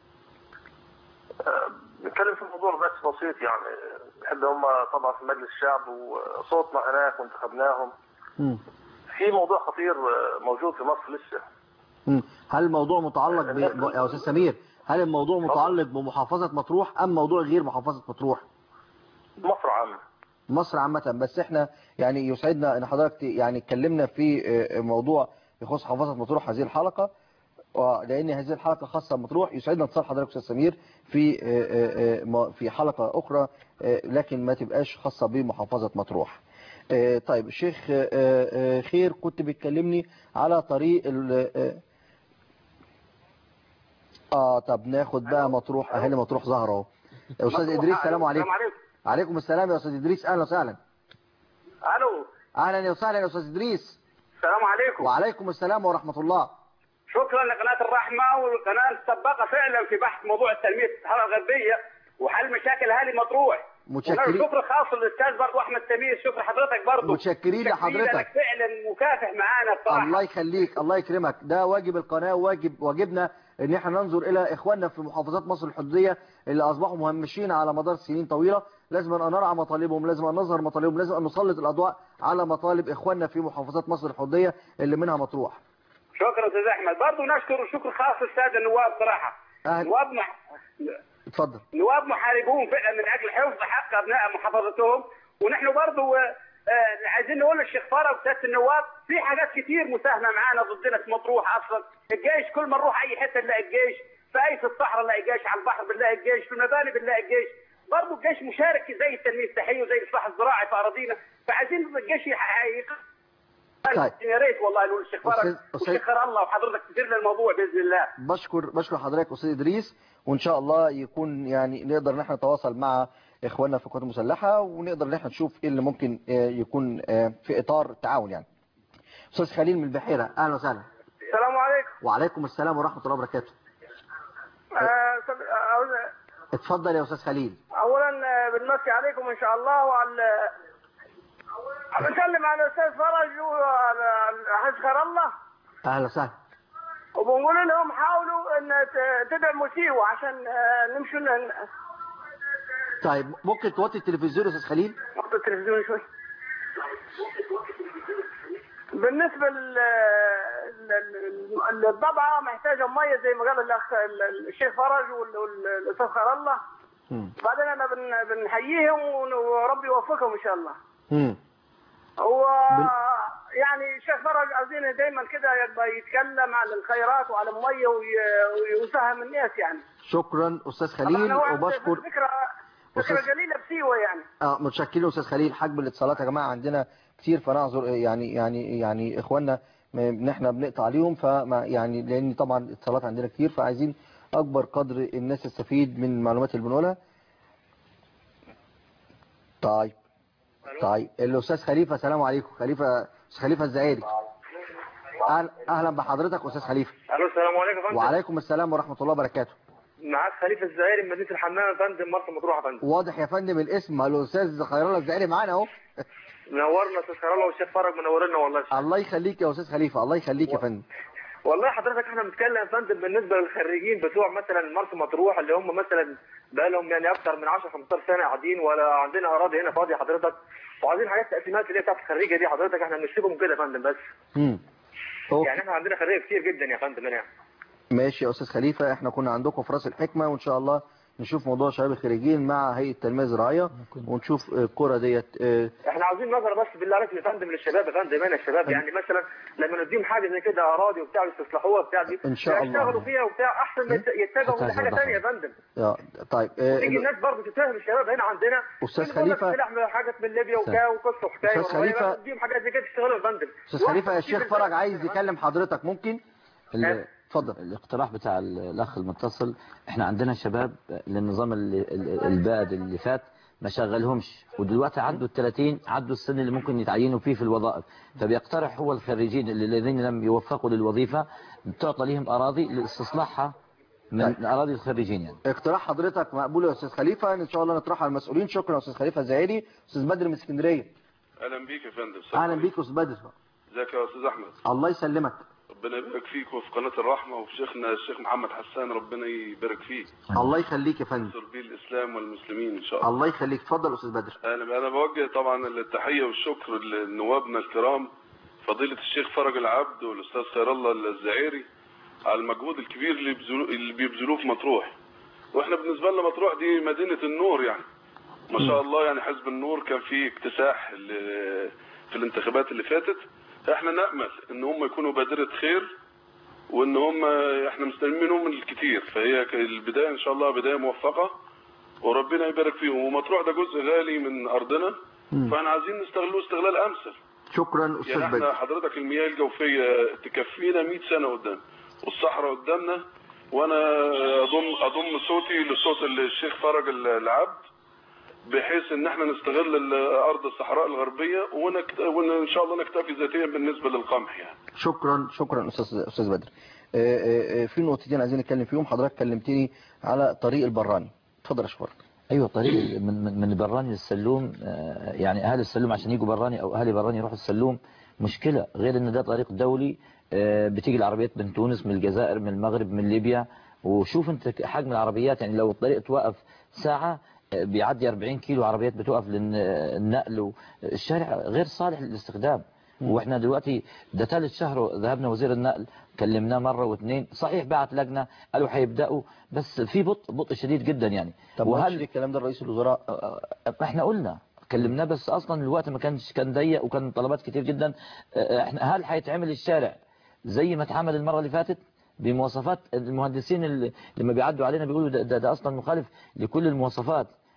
آه، نتكلم في موضوع بس بسيط يعني نحب هم طبعا في مجلس الشعب وصوتنا هناك وانتخبناهم مم. في موضوع خطير آه، موجود في مصر لسه مم. هل الموضوع متعلق ب... ب... يا استاذ سمير هل الموضوع متعلق بمحافظة مطروح ام موضوع غير محافظة مطروح مصر عامة مصر عامة بس احنا يعني يسعدنا ان حضرتك ت- يعني اتكلمنا في آه، موضوع يخص محافظة مطروح هذه الحلقة ولان هذه الحلقة خاصة بمطروح يسعدنا اتصال حضرتك استاذ سمير في آه، آه، آه، ما- في حلقة اخرى آه، لكن ما تبقاش خاصة بمحافظة مطروح آه، طيب الشيخ آه، آه، خير كنت بتكلمني على طريق ال- آه، اه طب ناخد بقى مطروح اهالي مطروح ظهر اهو يا استاذ ادريس السلام عليكم عليكم عليكم السلام يا استاذ ادريس اهلا وسهلا الو اهلا وسهلا يا استاذ ادريس السلام عليكم وعليكم السلام ورحمه الله شكرا لقناه الرحمه والقناه السباقه فعلا في بحث موضوع التنميه الصحراء الغربيه وحل مشاكل اهالي مطروح متشكرين. شكر خاص للاستاذ برضه احمد تميز شكر حضرتك برضه متشكرين لحضرتك. لك فعلا مكافح معانا بصراحه الله يخليك الله يكرمك ده واجب القناه واجب واجبنا ان احنا ننظر الى اخواننا في محافظات مصر الحدوديه اللي اصبحوا مهمشين على مدار سنين طويله لازم ان نرعى مطالبهم لازم ان نظهر مطالبهم لازم ان نسلط الاضواء على مطالب اخواننا في محافظات مصر الحدوديه اللي منها مطروح شكرا استاذ احمد برضه نشكر شكر خاص الساده النواب صراحه أهل. نواب مح... اتفضل نواب محاربون فعلا من اجل حفظ حق ابناء محافظتهم ونحن برضه آه، آه، عايزين نقول للشيخ فرج وسياده النواب في حاجات كتير مساهمه معانا ضدنا في مطروح اصلا الجيش كل ما نروح اي حته نلاقي الجيش في اي في الصحراء نلاقي جيش على البحر بنلاقي الجيش في المباني بنلاقي الجيش برضه الجيش مشارك زي التنميه الصحيه وزي الاصلاح الزراعي في اراضينا فعايزين الجيش يحقق طيب. يا ريت والله نقول الشيخ فرج أستاذ- أستاذ- والشيخ خير الله وحضرتك تدير لنا الموضوع باذن الله بشكر بشكر حضرتك استاذ ادريس وان شاء الله يكون يعني نقدر ان احنا نتواصل مع اخواننا في القوات المسلحه ونقدر ان احنا نشوف ايه اللي ممكن آه، يكون آه، في اطار التعاون يعني استاذ خليل من البحيره اهلا وسهلا السلام عليكم وعليكم السلام ورحمه الله وبركاته آه، سب- آه، اتفضل يا استاذ خليل اولا آه، بنمسي عليكم ان شاء الله وعلى بنسلم على الاستاذ فرج وعلى الحاج خير الله اهلا وسهلا وبنقول لهم حاولوا ان ت- تدعموا سيوه عشان آه، نمشوا ن- طيب ممكن توطي التلفزيون يا استاذ خليل نحط التلفزيون شوي بالنسبه لل لل- للضبعه محتاجه ميه زي ما قال الاخ ال- الشيخ فرج وال- وال- والاستاذ خير الله مم. بعدين انا بن- بنحييهم ون- وربي يوفقهم ان شاء الله مم. هو يعني الشيخ فرج عايزين دايما كده يبقى يتكلم عن الخيرات وعن الميه وي- ويساهم الناس يعني شكرا استاذ طبعاً خليل هو عنده وبشكر فكره فكره أستاذ- جميله بسيوه يعني اه متشكرين استاذ خليل حجم الاتصالات يا جماعه عندنا كتير فنعذر يعني يعني يعني اخواننا م- ان احنا بنقطع عليهم فما يعني لان طبعا الاتصالات عندنا كتير فعايزين اكبر قدر الناس تستفيد من المعلومات اللي بنقولها طيب طيب الاستاذ خليفه السلام عليكم خليفه استاذ خليفه الزعيري أهل- اهلا بحضرتك استاذ خليفه الو السلام عليكم يا فندم وعليكم السلام ورحمه الله وبركاته معاك خليفه الزهيري من مدينه الحمام يا فندم مرسى مطروح يا فندم واضح يا فندم الاسم الاستاذ خير الله الزعيري معانا اهو منورنا استاذ خير الله والشيخ فرج منورنا والله الله يخليك يا استاذ خليفه الله يخليك يا فندم والله حضرتك احنا بنتكلم يا فندم بالنسبه للخريجين بتوع مثلا مرسى مطروح اللي هم مثلا بقى لهم يعني اكثر من 10 15 سنه قاعدين ولا عندنا اراضي هنا فاضيه حضرتك وعايزين حاجات تقسيمات اللي هي بتاعت الخريجه دي حضرتك احنا بنكتبهم كده يا فندم بس امم أوكي. يعني احنا عندنا خريجه كتير جدا يا فندم هنا ماشي يا استاذ خليفه احنا كنا عندكم في راس الحكمه وان شاء الله نشوف موضوع شباب الخريجين مع هيئه التنميه الزراعيه ونشوف آه، الكره ديت آه، احنا عاوزين نظره بس بالله عليك يا فندم للشباب يا فندم هنا الشباب يعني مثلا لما نديهم حاجه زي كده اراضي وبتاع يستصلحوها بتاع دي إن شاء الله. يشتغلوا فيها وبتاع احسن ما يت- يتجهوا لحاجه ثانيه يا فندم يا طيب آه، تيجي الناس برضه تتهم الشباب هنا عندنا أستاذ يقول لك خليفة. سلاح حاجات من ليبيا وبتاع وقصه وحكايه أستاذ ورواية، خليفة. بس نديهم حاجات زي كده تشتغلوا يا فندم استاذ خليفه الشيخ فرج عايز يكلم حضرتك ممكن ال- اتفضل الاقتراح بتاع ال- الاخ المتصل احنا عندنا شباب للنظام اللي- ال- البائد اللي فات ما شغلهمش ودلوقتي عدوا ال 30 عدوا السن اللي ممكن يتعينوا فيه في الوظائف فبيقترح هو الخريجين اللي- الذين لم يوفقوا للوظيفه تعطى لهم اراضي لاستصلاحها من اراضي الخريجين يعني اقتراح حضرتك مقبول يا استاذ خليفه ان شاء الله نطرحه على المسؤولين شكرا يا استاذ خليفه الزعيري استاذ بدر من اسكندريه اهلا بيك يا فندم اهلا بيك يا استاذ بدر ازيك يا استاذ احمد الله يسلمك ربنا يبارك فيك وفي قناه الرحمه وفي شيخنا الشيخ محمد حسان ربنا يبارك فيه الله يخليك يا فندم ينصر بيه الاسلام والمسلمين ان شاء الله الله يخليك اتفضل يا استاذ بدر انا انا بوجه طبعا التحيه والشكر لنوابنا الكرام فضيله الشيخ فرج العبد والاستاذ خير الله الزعيري على المجهود الكبير اللي بيبذلوه اللي بيبذلوه في مطروح واحنا بالنسبه لنا مطروح دي مدينه النور يعني ما شاء الله يعني حزب النور كان فيه اكتساح ل- في الانتخابات اللي فاتت احنا نامل ان هم يكونوا بادره خير وان هم احنا مستلمين منهم الكتير فهي ك- البدايه ان شاء الله بدايه موفقه وربنا يبارك فيهم ومطروح ده جزء غالي من ارضنا فاحنا عايزين نستغلوه استغلال امثل شكرا استاذ يعني احنا بدر حضرتك المياه الجوفيه تكفينا 100 سنه قدام والصحراء قدامنا وانا اضم اضم صوتي لصوت الشيخ فرج العبد بحيث ان احنا نستغل ال- ارض الصحراء الغربيه ونكت... وان شاء الله نكتفي ذاتيا بالنسبه للقمح يعني شكرا شكرا استاذ استاذ بدر آه، آه، آه، في نقطتين عايزين نتكلم فيهم حضرتك كلمتني على طريق البراني اتفضل يا شفار ايوه طريق من من من براني للسلوم آه، يعني اهل السلوم عشان يجوا براني او اهل براني يروحوا السلوم مشكله غير ان ده طريق دولي آه، بتيجي العربيات من تونس من الجزائر من المغرب من ليبيا وشوف انت حجم العربيات يعني لو الطريق توقف ساعه آه، بيعدي 40 كيلو عربيات بتوقف للنقل الشارع غير صالح للاستخدام واحنا دلوقتي ده ثالث شهر ذهبنا وزير النقل كلمناه مره واثنين صحيح بعت لجنه قالوا هيبداوا بس في بطء بطء شديد جدا يعني طب وهل الكلام ده رئيس الوزراء احنا قلنا كلمناه بس اصلا الوقت ما كانش كان ضيق وكان طلبات كتير جدا اه، احنا هل هيتعمل الشارع زي ما اتعمل المره اللي فاتت بمواصفات المهندسين اللي لما بيعدوا علينا بيقولوا ده, ده, ده اصلا مخالف لكل المواصفات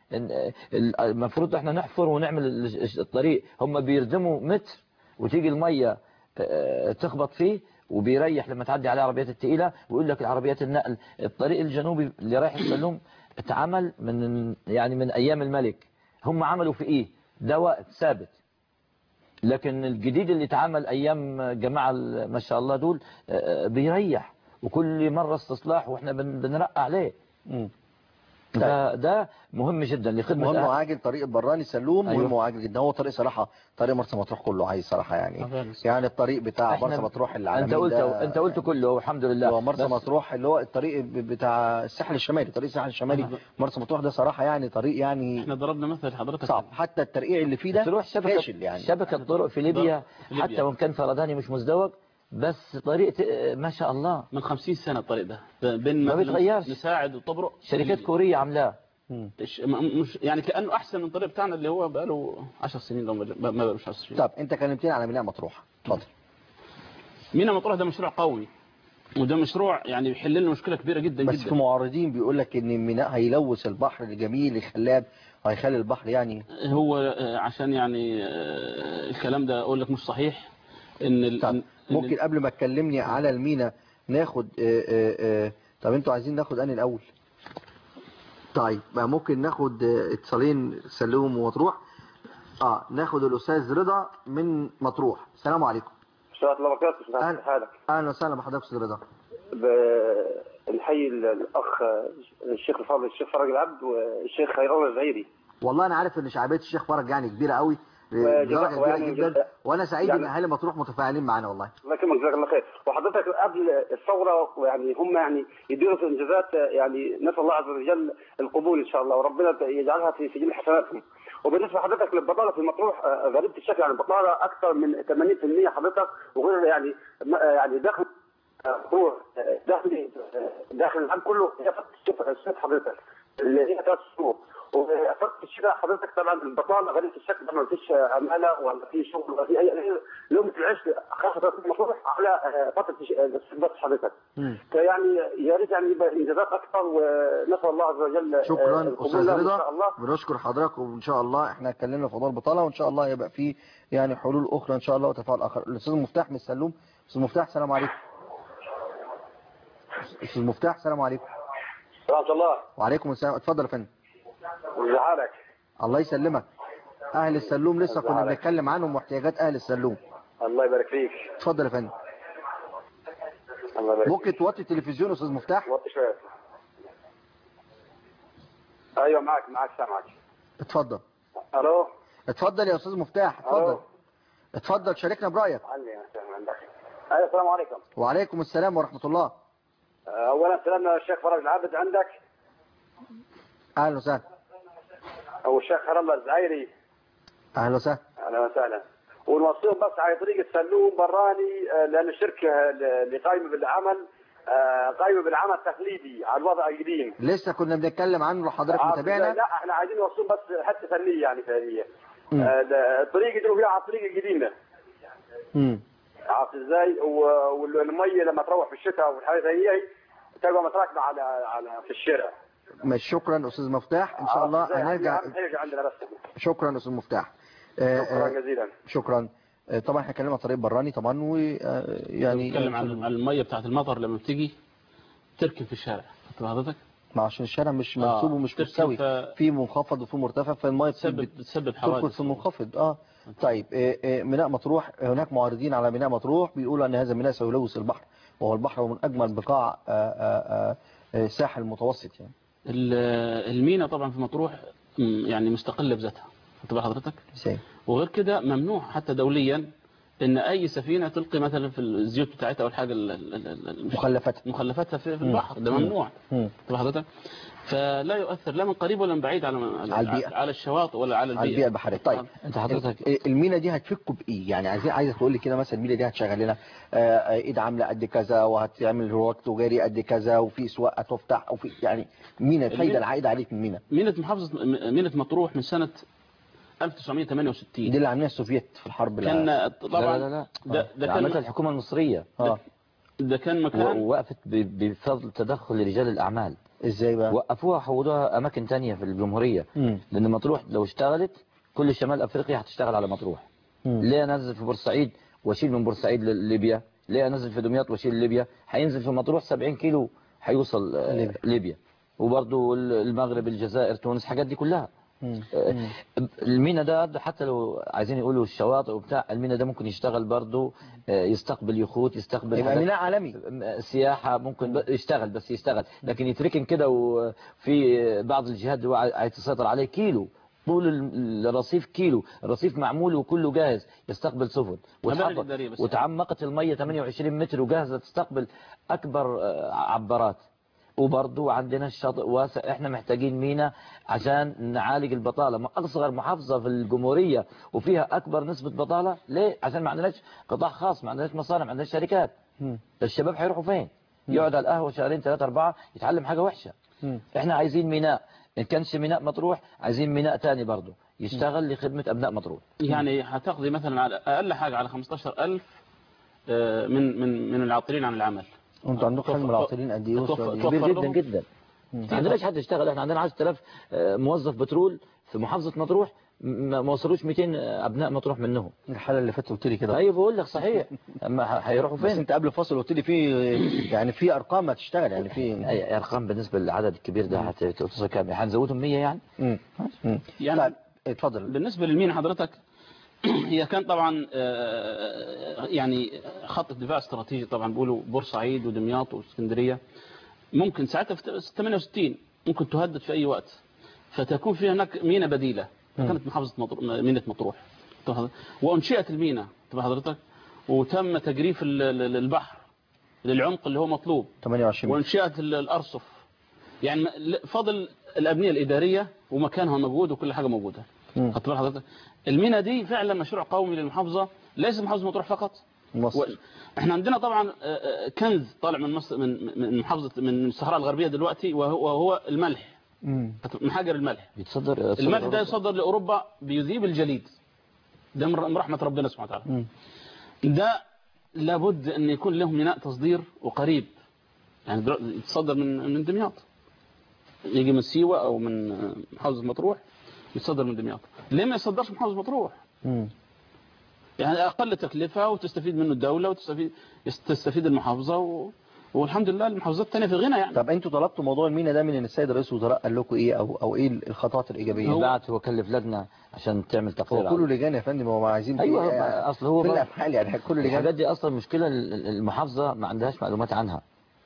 إن- ال- المفروض احنا نحفر ونعمل ال- الطريق هم بيردموا متر وتيجي المية آه، تخبط فيه وبيريح لما تعدي عليه العربيات الثقيله ويقول لك العربيات النقل الطريق الجنوبي اللي رايح السلوم اتعمل من يعني من ايام الملك هم عملوا في ايه ده وقت ثابت لكن الجديد اللي اتعمل ايام جماعه ال- ما شاء الله دول آه، بيريح وكل مره استصلاح واحنا بن- بنرقع عليه مم. ده ده مهم جدا لخدمه مهم أهل- وعاجل طريق البراني سلوم أيوة. مهم وعاجل جدا هو طريق صراحه طريق مرسى مطروح كله عايز صراحه يعني فعلا. يعني الطريق بتاع إحنا- مرسى مطروح اللي على انت مين قلت ده انت قلت كله والحمد لله هو مرسى بس- مطروح اللي هو الطريق ب- بتاع الساحل الشمالي طريق الساحل الشمالي مرسى مطروح ده صراحه يعني طريق يعني احنا ضربنا مثل حضرتك صعب حتى الترقيع اللي فيه ده تروح شبكة فاشل يعني شبكة طرق في ليبيا في ليبيا. حتى وان كان فرداني مش مزدوج بس طريق ت- ما شاء الله من 50 سنة الطريق ده بين ما مثلاً بيتغيرش. مساعد وطبرق شركات كورية عاملاه مم. إيش- م- مش يعني كأنه أحسن من الطريق بتاعنا اللي هو بقاله 10 سنين لو ما ما ما بقالوش 10 سنين طب انت كلمتني على ميناء مطروح اتفضل مينا مطروح ده مشروع قوي وده مشروع يعني بيحل لنا مشكلة كبيرة جدا بس جدا في معارضين بيقول لك ان ميناء هيلوث البحر الجميل الخلاب وهيخلي البحر يعني هو آه، عشان يعني آه، الكلام ده اقول لك مش صحيح ان ال- طب إن ممكن قبل ما تكلمني على المينا ناخد آه، آه، آه، طب انتوا عايزين ناخد انهي الاول طيب بقى ممكن ناخد آه، اتصالين سلوم ومطروح اه ناخد الاستاذ رضا من مطروح السلام عليكم شهادة الله وبركاته أهلا. شهادة حالك اهلا وسهلا بحضرتك استاذ رضا بنحيي الأخ الشيخ الفاضل الشيخ فرج العبد والشيخ خير الله الزهيري والله انا عارف ان شعبيه الشيخ فرج يعني كبيره قوي وجزاك بدرجه الله كبيره يعني جدا جزاك- وانا سعيد ان يعني- اهالي مطروح متفاعلين معانا والله الله يكرمك جزاك الله خير وحضرتك قبل الثورة يعني هم يعني يديروا في انجازات يعني نسأل الله عز وجل القبول إن شاء الله وربنا يجعلها في سجل حسناتهم وبالنسبة لحضرتك للبطالة في مطروح آه، غريبة الشكل يعني البطالة أكثر من 80% حضرتك وغير يعني م- آه، يعني داخل آه، مطروح آه، داخل آه، داخل العام كله هي فترة الصيف- الصيف حضرتك اللي هي ثلاث شهور وفترة الشتاء حضرتك طبعا البطالة غريبة الشكل ما فيش عمالة ولا في شغل ولا في أي لقمة العيش خاصة في مطروح على آه، فترة الش- الصيف بس حضرتك فيعني يا ريت يعني يبقى انجازات اكثر ونسال الله عز وجل آه، شكرا القبول استاذ لهم ان رضا شاء الله بنشكر حضرتك وان شاء الله احنا اتكلمنا في موضوع البطاله وان شاء الله يبقى في يعني حلول اخرى ان شاء الله وتفاعل اخر الاستاذ مفتاح من السلوم استاذ مفتاح السلام عليكم استاذ مفتاح السلام عليكم ورحمه الله وعليكم السلام اتفضل يا فندم ازي حالك الله يسلمك اهل السلوم لسه كنا عليك. بنتكلم عنهم واحتياجات اهل السلوم الله يبارك فيك اتفضل يا فندم الله يبارك ممكن توطي التلفزيون يا استاذ مفتاح وطي شويه ايوه معك معك سامعك اتفضل الو اتفضل يا استاذ مفتاح اتفضل ألو. اتفضل شاركنا برايك علي يا سلام عندك ايوه السلام عليكم وعليكم السلام ورحمه الله آه، اولا سلامنا الشيخ فرج العابد عندك اهلا وسهلا او الشيخ خير الله الزعيري اهلا وسهلا اهلا وسهلا ونوصيهم بس على طريقه سلوم براني آه، لان الشركه اللي قايمه بالعمل آه، قايمه بالعمل التقليدي على الوضع القديم لسه كنا بنتكلم عنه لو حضرتك آه، متابعنا لا احنا عايزين نوصلهم بس حته فنيه يعني فنيه مم. آه، ده الطريق يديروا فيها على الطريق القديمه امم عارف ازاي و- والميه لما تروح في الشتاء والحاجات هي تبقى متراكمه على على في الشارع ماشي شكرا استاذ مفتاح ان شاء عارف الله إزاي؟ هنرجع اهم حاجه عندنا بس شكرا استاذ مفتاح آه، شكرا آه، جزيلا شكرا آه، طبعا احنا اتكلمنا عن طريق براني طبعا ويعني نتكلم عن عن المية بتاعت المطر لما بتيجي تركن في الشارع خدت حضرتك ما عشان الشارع مش آه، منسوب ومش تركن مستوي ف- في منخفض وفي مرتفع فالميه بتسبب بت- بتسبب تركض حوادث في المنخفض اه طيب آه، آه، ميناء مطروح هناك معارضين على ميناء مطروح بيقولوا ان هذا الميناء سيلوث البحر وهو البحر هو من اجمل بقاع آه، آه، آه، آه، الساحل المتوسط يعني ال- المينا طبعا في مطروح م، يعني مستقلة بذاتها خدت بال حضرتك ازاي وغير كده ممنوع حتى دوليا ان اي سفينه تلقي مثلا في الزيوت بتاعتها او الحاجه ال- ال- ال- ال- مخلفاتها مخلفاتها في في البحر ده ممنوع مم. طب حضرتك فلا يؤثر لا من قريب ولا من بعيد على على البيئة. على الشواطئ ولا على على البيئه البيئه البحريه طيب انت حضرتك ال- المينا دي هتفكوا بايه يعني عايز عايزه تقول لي كده مثلا المينا دي هتشغل لنا آه، آه، ايد عامله قد كذا وهتعمل رواج تجاري قد كذا وفي سواقه تفتح وفي يعني مينا الفايده المينا- العائده عليك من مينا مينة محافظه م- مينة مطروح من سنه 1968 دي اللي عاملاها السوفييت في الحرب الع- كان طبعا لا لا لا ده ده عملتها كان الحكومة المصرية اه ده كان و- مكان ووقفت ب- بفضل تدخل رجال الأعمال ازاي بقى وقفوها وحولوها اماكن تانية في الجمهوريه مم. لان مطروح لو اشتغلت كل شمال افريقيا هتشتغل على مطروح مم. ليه انزل في بورسعيد واشيل من بورسعيد لليبيا ليه انزل في دمياط واشيل ليبيا هينزل في مطروح 70 كيلو هيوصل آه، ليبيا. ليبيا وبرضه المغرب الجزائر تونس الحاجات دي كلها مم. آه، المينا ده حتى لو عايزين يقولوا الشواطئ وبتاع المينا ده ممكن يشتغل برضه آه، يستقبل يخوت يستقبل يبقى حاجات- ميناء عالمي سياحة ممكن ب- يشتغل بس يشتغل لكن يتركن كده وفي بعض الجهات اللي هو عاي- عايز تسيطر عليه كيلو طول ال- الرصيف كيلو الرصيف معمول وكله جاهز يستقبل سفن مباني وتحط- إدارية بس. وتعمقت المية 28 متر وجاهزة تستقبل أكبر آه، عبارات وبرضو عندنا الشاطئ واسع احنا محتاجين مينا عشان نعالج البطالة ما اصغر محافظة في الجمهورية وفيها اكبر نسبة بطالة ليه عشان ما عندناش قطاع خاص ما عندناش مصانع ما عندناش شركات مم. الشباب هيروحوا فين يقعد على القهوة شهرين ثلاثة أربعة يتعلم حاجة وحشة مم. احنا عايزين ميناء إن كانش ميناء مطروح عايزين ميناء تاني برضه يشتغل لخدمة أبناء مطروح يعني هتقضي مثلا على اقل حاجه على 15000 آه، من من من العاطلين عن العمل انتوا عندكم حجم العاطلين قد ايه توفر- وصلوا توفر كبير جدا لهم. جدا ما عندناش حد يشتغل احنا عندنا 10000 آه، موظف بترول في محافظة مطروح م- ما وصلوش 200 أبناء مطروح منهم الحاله اللي فاتت قلت لي كده طيب بقول لك صحيح اما ه- هيروحوا بس فين انت قبل الفاصل قلت لي في يعني في ارقام هتشتغل يعني في أي ارقام بالنسبه للعدد الكبير ده هتوصل كام هنزودهم 100 يعني مم. مم. يعني طيب اتفضل بالنسبة للمينا حضرتك هي كان طبعا آه، يعني خط دفاع استراتيجي طبعا بيقولوا بورسعيد ودمياط واسكندرية ممكن ساعتها في 68 ممكن تهدد في أي وقت فتكون في هناك مينا بديلة كانت محافظة مطروح مينة مطروح وأنشئت المينا تبع حضرتك وتم تجريف ال- ال- البحر للعمق اللي هو مطلوب 28 وانشئت ال- الارصف يعني م- ل- فضل الابنيه الاداريه ومكانها موجود وكل حاجه موجوده مم. خدت بال حضرتك المينا دي فعلا مشروع قومي للمحافظه ليس محافظه مطروح فقط مصر و... احنا عندنا طبعا آه، آه، كنز طالع من مصر من من محافظه من الصحراء الغربيه دلوقتي وهو, وهو الملح مم. محاجر الملح بيتصدر الملح ده يصدر لاوروبا بيذيب الجليد ده من من رحمه ربنا سبحانه وتعالى مم. ده لابد ان يكون له ميناء تصدير وقريب يعني در- يتصدر من من دمياط يجي من سيوة او من محافظة مطروح يتصدر من دمياط ليه ما يصدرش من محافظة مطروح مم. يعني اقل تكلفة وتستفيد منه الدولة وتستفيد تستفيد المحافظة و... والحمد لله المحافظات الثانيه في غنى يعني طب انتوا طلبتوا موضوع المينا ده من السيد رئيس الوزراء قال لكم ايه او او ايه الخطوات الايجابيه هو- بعت هو كلف لجنه عشان تعمل هو تقرير كله عليه. لجان يا فندم هو عايزين ايوه في- ما- اصل هو في بقى- الافعال يعني كله لجان الحاجات دي اصلا مشكله ال- ال- المحافظه ما عندهاش معلومات عنها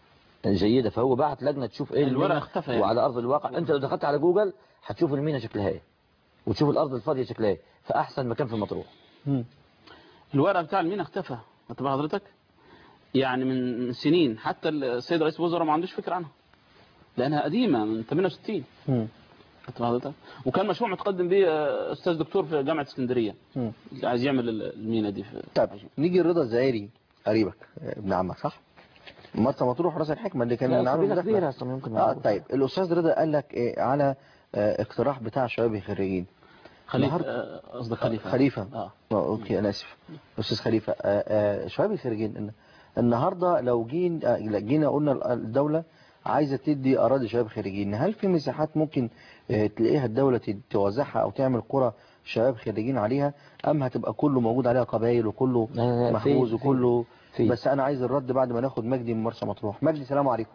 جيده فهو بعت لجنه تشوف ايه الورق المينا اختفى يعني. وعلى ارض الواقع انت لو دخلت على جوجل هتشوف المينا شكلها ايه وتشوف الارض الفاضيه شكلها ايه فاحسن مكان في مطروح مم. الورق بتاع المينا اختفى انتبه حضرتك يعني من من سنين حتى السيد رئيس الوزراء ما عندوش فكره عنها لانها قديمه من 68 مم. انتبه حضرتك وكان مشروع متقدم به آه، استاذ دكتور في جامعه اسكندريه مم. اللي عايز يعمل ال- المينا دي في طب نيجي رضا الزهيري قريبك ابن عمك صح؟ مرسى مطروح راس الحكمه اللي كان لا، من عامل قبيلة مداخلة. كبيرة أصلا ممكن اه نعرف. طيب الاستاذ رضا قال لك إيه على آه اقتراح بتاع شباب الخريجين خليفه النهاردة- آه، قصدك خليفه خليفه اه اه اوكي انا اسف استاذ خليفه آه آه شباب الخريجين إن- النهارده لو جين آه جينا قلنا الدوله عايزه تدي اراضي شباب خريجين هل في مساحات ممكن آه تلاقيها الدوله ت- توزعها او تعمل قرى شباب خريجين عليها ام هتبقى كله موجود عليها قبائل وكله لا، لا، لا، محجوز في- وكله في. بس انا عايز الرد بعد ما ناخد مجدي من مرسى مطروح مجدي سلام عليكم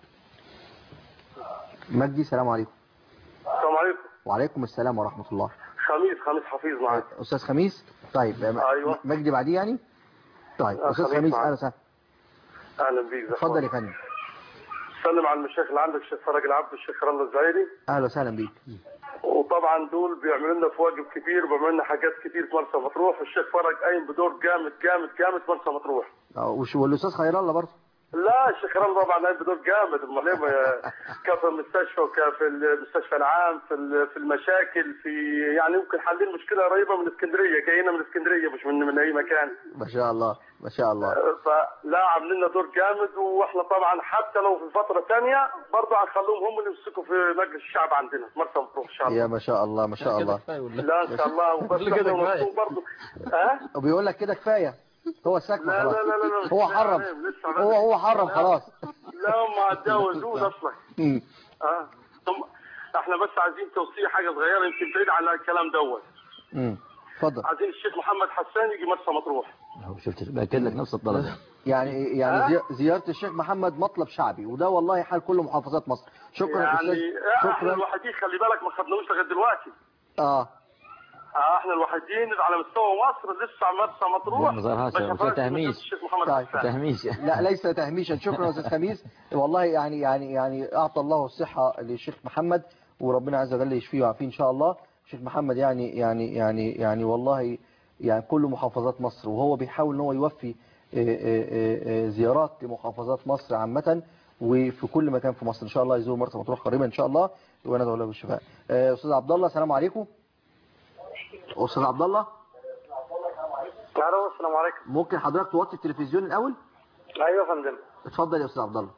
مجدي سلام عليكم السلام عليكم وعليكم السلام ورحمه الله خميس خميس حفيظ معاك استاذ خميس طيب آه، أيوة. مجدي بعديه يعني طيب آه، استاذ خميس خميس معاك. اهلا وسهلا اهلا بيك زي اتفضل يا الفل. فندم سلم على المشايخ اللي عندك الشيخ فرج العبد والشيخ رمضان الزهيري اهلا وسهلا بيك وطبعا دول بيعملوا لنا في واجب كتير وبيعملوا لنا حاجات كتير في مرسى مطروح والشيخ فرج قايم بدور جامد جامد جامد في مرسى مطروح آه، وش- والاستاذ خير الله برضه لا الشيخ رمضان طبعا قايم بدور جامد امال ايه ما- كفي المستشفى وكفي المستشفى العام في ال- في المشاكل في يعني يمكن حلين مشكله قريبه من اسكندريه جايين من اسكندريه مش من من اي مكان ما شاء الله ما شاء الله فلا عاملين لنا دور جامد واحنا طبعا حتى لو في فتره ثانيه برضه هنخليهم هم اللي يمسكوا في مجلس الشعب عندنا في مرسى مطروح ان شاء الله يا ما شاء الله ما شاء كده الله كفايه ولا لا ان شاء الله وبس كده احنا كفاية. مبسوط برضه ها وبيقول لك كده كفايه هو ساكن لا خلاص لا لا لا لا هو لسه حرم نايم، لسه هو نايم. هو حرم لا. خلاص لا هم اتجوزوا اصلا مم. اه ثم احنا بس عايزين توصيه حاجه صغيره يمكن بعيد عن الكلام دوت مم. اتفضل عايزين الشيخ محمد حسان يجي مرسى مطروح هو شفت باكد لك نفس الطلب يعني يعني زي- زيارة الشيخ محمد مطلب شعبي وده والله حال كل محافظات مصر شكرا يعني أستاذ احنا شكرا الوحيدين خلي بالك ما خدناهوش لغايه دلوقتي اه آه احنا الوحيدين على مستوى مصر لسه مرسى مطروح ما ظهرهاش، ما ما شافهاش تهميش. الشيخ محمد طيب. حسان تهميش لا ليس تهميشا شكرا يا استاذ خميس والله يعني يعني يعني اعطى الله الصحه للشيخ محمد وربنا عز وجل يشفيه ويعافيه ان شاء الله الشيخ محمد يعني يعني يعني يعني والله يعني كل محافظات مصر وهو بيحاول ان هو يوفي آه، آه، آه، زيارات لمحافظات مصر عامه وفي كل مكان في مصر ان شاء الله يزور مرسى مطروح قريبا ان شاء الله وندعو له بالشفاء آه، استاذ عبد الله السلام عليكم استاذ عبد الله الو السلام عليكم ممكن حضرتك توطي التلفزيون الاول ايوه يا فندم اتفضل يا استاذ عبد الله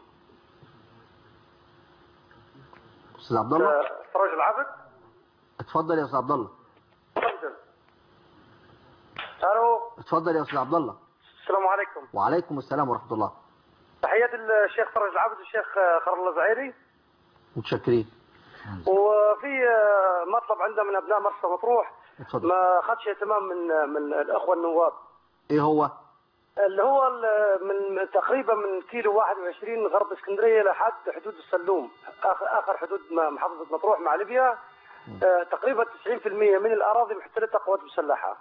استاذ عبد الله فرج العبد اتفضل يا استاذ عبد الله فندم الو اتفضل يا استاذ عبد الله السلام عليكم وعليكم السلام ورحمه الله تحياتي للشيخ فرج العبد والشيخ خير الله زعيري متشكرين وفي مطلب عندنا من ابناء مرسى مطروح اتفضل ما خدش اهتمام من من الاخوه النواب ايه هو اللي هو ال- من تقريبا من كيلو 21 غرب اسكندريه لحد حدود السلوم اخر اخر حدود م- محافظه مطروح مع ليبيا آه، تقريبا 90% من الاراضي محتلتها قوات مسلحه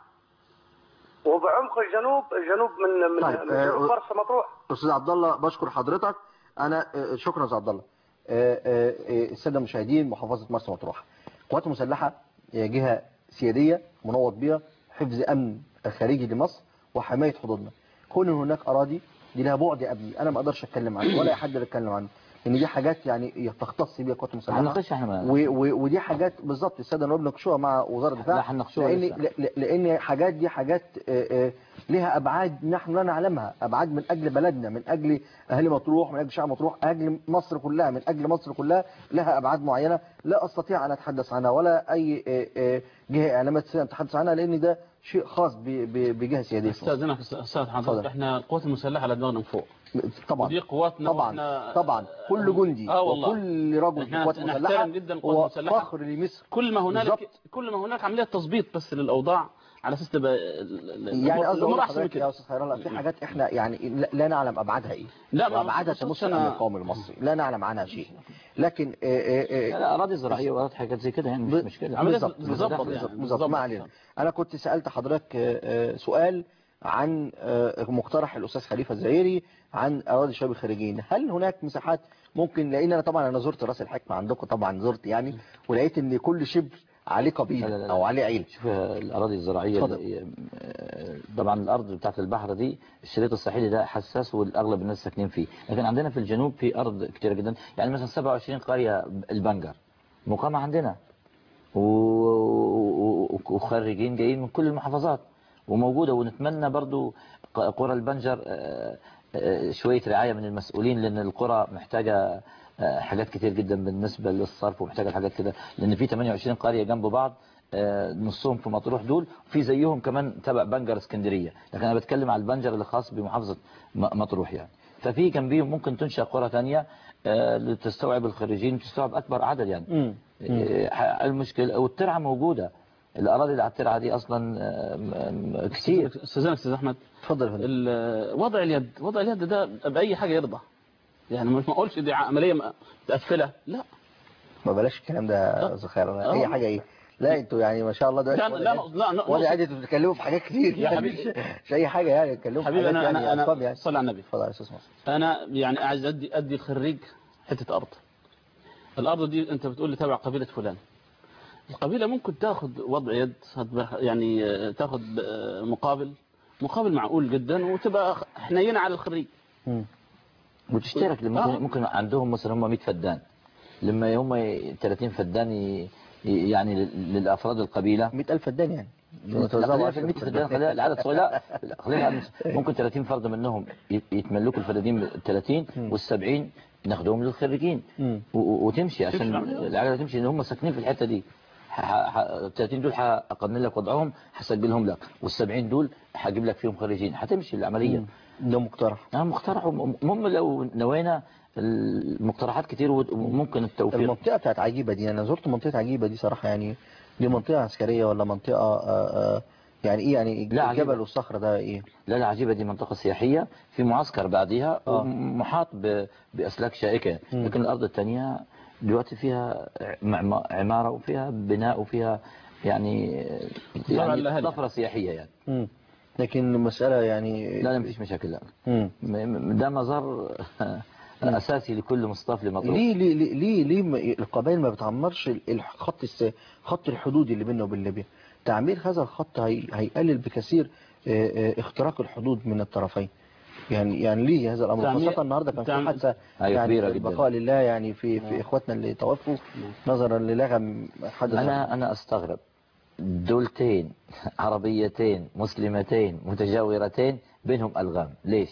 وبعمق الجنوب الجنوب من من, طيب، من آه، جنوب و- مرسى مطروح استاذ عبد الله بشكر حضرتك انا آه، شكرا يا استاذ عبد الله آه، آه، آه، الساده المشاهدين محافظه مرسى مطروح القوات المسلحه هي جهه سياديه منوط بها حفظ امن الخارجي لمصر وحمايه حدودنا كون إن هناك اراضي دي لها بعد ابني انا ما اقدرش اتكلم عنه ولا اي حد يتكلم عنه لان دي حاجات يعني تختص بيها القوات المسلحه هنناقشها احنا ما- و- و- ودي حاجات بالظبط الساده النواب ناقشوها مع وزاره الدفاع لا، هنناقشوها لان لسه. ل- ل- لان حاجات دي حاجات آه، آه، لها ابعاد نحن لا نعلمها ابعاد من اجل بلدنا من اجل اهالي مطروح من اجل شعب مطروح اجل مصر كلها من اجل مصر كلها لها ابعاد معينه لا استطيع ان اتحدث عنها ولا اي آه، آه، جهه اعلاميه تستطيع ان تتحدث عنها لان ده شيء خاص ب- ب- بجهه سياديه استاذنك استاذ اتفضل. حضرتك احنا القوات المسلحه على دماغنا من فوق طبعا ودي قواتنا طبعا وإحنا- طبعا كل جندي اه والله وكل رجل في احنا القوات المسلحه نحترم جدا القوات هو المسلحه فخر لمصر كل ما هنالك بالظبط. كل ما هناك عمليه تظبيط بس للاوضاع على اساس تبقى ال- يعني الأمور- قصدي الامور اقول احسن من لحضرتك يا كده استاذ خير الله في حاجات احنا يعني لا- لا نعلم ابعادها ايه لا، ما- وابعادها ما- تمس أنا- الامن القومي المصري لا نعلم عنها شيء لكن آه، آه، لا آه، لا اراضي زراعيه واراضي حاجات زي كده يعني مش ب- مشكله عملية بالظبط بالظبط بالظبط يعني، بالظبط بالظبط. ما علينا انا كنت سالت حضرتك آه، آه، سؤال عن آه، مقترح الاستاذ خليفه الزهيري عن اراضي الشباب الخارجيين هل هناك مساحات ممكن لان انا طبعا انا زرت راس الحكمه عندكم طبعا زرت يعني ولقيت ان كل شبر عليه لا، لا، قبيله لا. او عليه عيله شوف الاراضي الزراعيه اتفضل. اللي- آه، طبعا الارض بتاعت البحر دي الشريط الساحلي ده حساس والاغلب الناس ساكنين فيه لكن عندنا في الجنوب في ارض كتيره جدا يعني مثلا 27 قريه البنجر مقامه عندنا و- و- وخريجين جايين من كل المحافظات وموجوده ونتمنى برضو ق- قرى البنجر آه، آه، شويه رعايه من المسؤولين لان القرى محتاجه آه، حاجات كتير جدا بالنسبه للصرف ومحتاجه حاجات كده لان في 28 قريه جنب بعض آه، نصهم في مطروح دول وفي زيهم كمان تبع بنجر اسكندريه لكن انا بتكلم على البنجر اللي خاص بمحافظه م- مطروح يعني ففي جنبيهم ممكن تنشا قرى ثانيه لتستوعب الخريجين وتستوعب اكبر عدد يعني مم. آه، المشكله والترعه موجوده الاراضي اللي على الترعه دي اصلا آه، م- م- كتير استاذنك استاذ احمد اتفضل يا فندم ال- وضع اليد وضع اليد ده باي حاجه يرضى يعني مش ما اقولش دي عمليه متقفله لا ما بلاش الكلام ده يا استاذ خير الله اي آه. حاجه ايه لا انتوا يعني ما شاء الله دلوقتي لا لا لا لا وضع عادي انتوا بتتكلموا في حاجات كتير يا يعني حبيبي. مش, مش اي حاجه يعني اتكلموا في حبيبي حاجات انا يعني انا ارقام انا يعني صلي على النبي اتفضل يا استاذ مصر انا يعني عايز ادي ادي الخريج حته ارض الارض دي انت بتقول لي تبع قبيله فلان القبيله ممكن تاخد وضع يد هتبقى- يعني آه، تاخد آه، مقابل مقابل معقول جدا وتبقى حنينه على الخريج مم. وتشترك لما آه. ممكن, ممكن عندهم مثلا هم 100 فدان لما هم 30 فدان ي- ي- يعني لل- للافراد القبيله 100000 فدان يعني لا، خلينا في ال 100 فدان خلينا العدد صغير لا لا، خلينا العدد- ممكن 30 فرد منهم ي- يتملكوا الفدادين ال 30 وال 70 ناخدهم للخريجين مم. و- و- وتمشي عشان تمشي. العجله تمشي ان هم ساكنين في الحته دي ح- ح- 30 دول هقنن لك وضعهم هسجلهم لك وال70 دول هجيب لك فيهم خريجين هتمشي العمليه ده مقترح اه مقترح المهم لو نوينا المقترحات كتير وممكن التوفيق المنطقة بتاعت عجيبة دي أنا زرت منطقة عجيبة دي صراحة يعني دي منطقة عسكرية ولا منطقة آه، آه، يعني إيه يعني لا، الجبل عجيبة. والصخرة ده إيه لا لا عجيبة دي منطقة سياحية في معسكر بعدها آه. محاط ب- بأسلاك شائكة مم. لكن الأرض الثانية دلوقتي فيها عم- عمارة وفيها بناء وفيها يعني يعني الأهالي. طفرة سياحية يعني مم. لكن المسألة يعني لا لا مفيش مشاكل لا مم. م- م- ده مزار أساسي لكل مصطف لمطروح ليه ليه ليه ليه, ليه ما- القبائل ما بتعمرش ال- الخط الس... خط الحدود اللي بيننا وبين ليبيا تعمير هذا الخط هي... هيقلل بكثير آه، آه، اختراق الحدود من الطرفين يعني يعني ليه هذا الامر تعمير- خاصه النهارده كان في تعم- حادثه أيوة يعني كبيرة جدا. البقاء لله يعني في في اخواتنا اللي توفوا نظرا للغم حدث أنا أنا أستغرب دولتين عربيتين مسلمتين متجاورتين بينهم ألغام ليش؟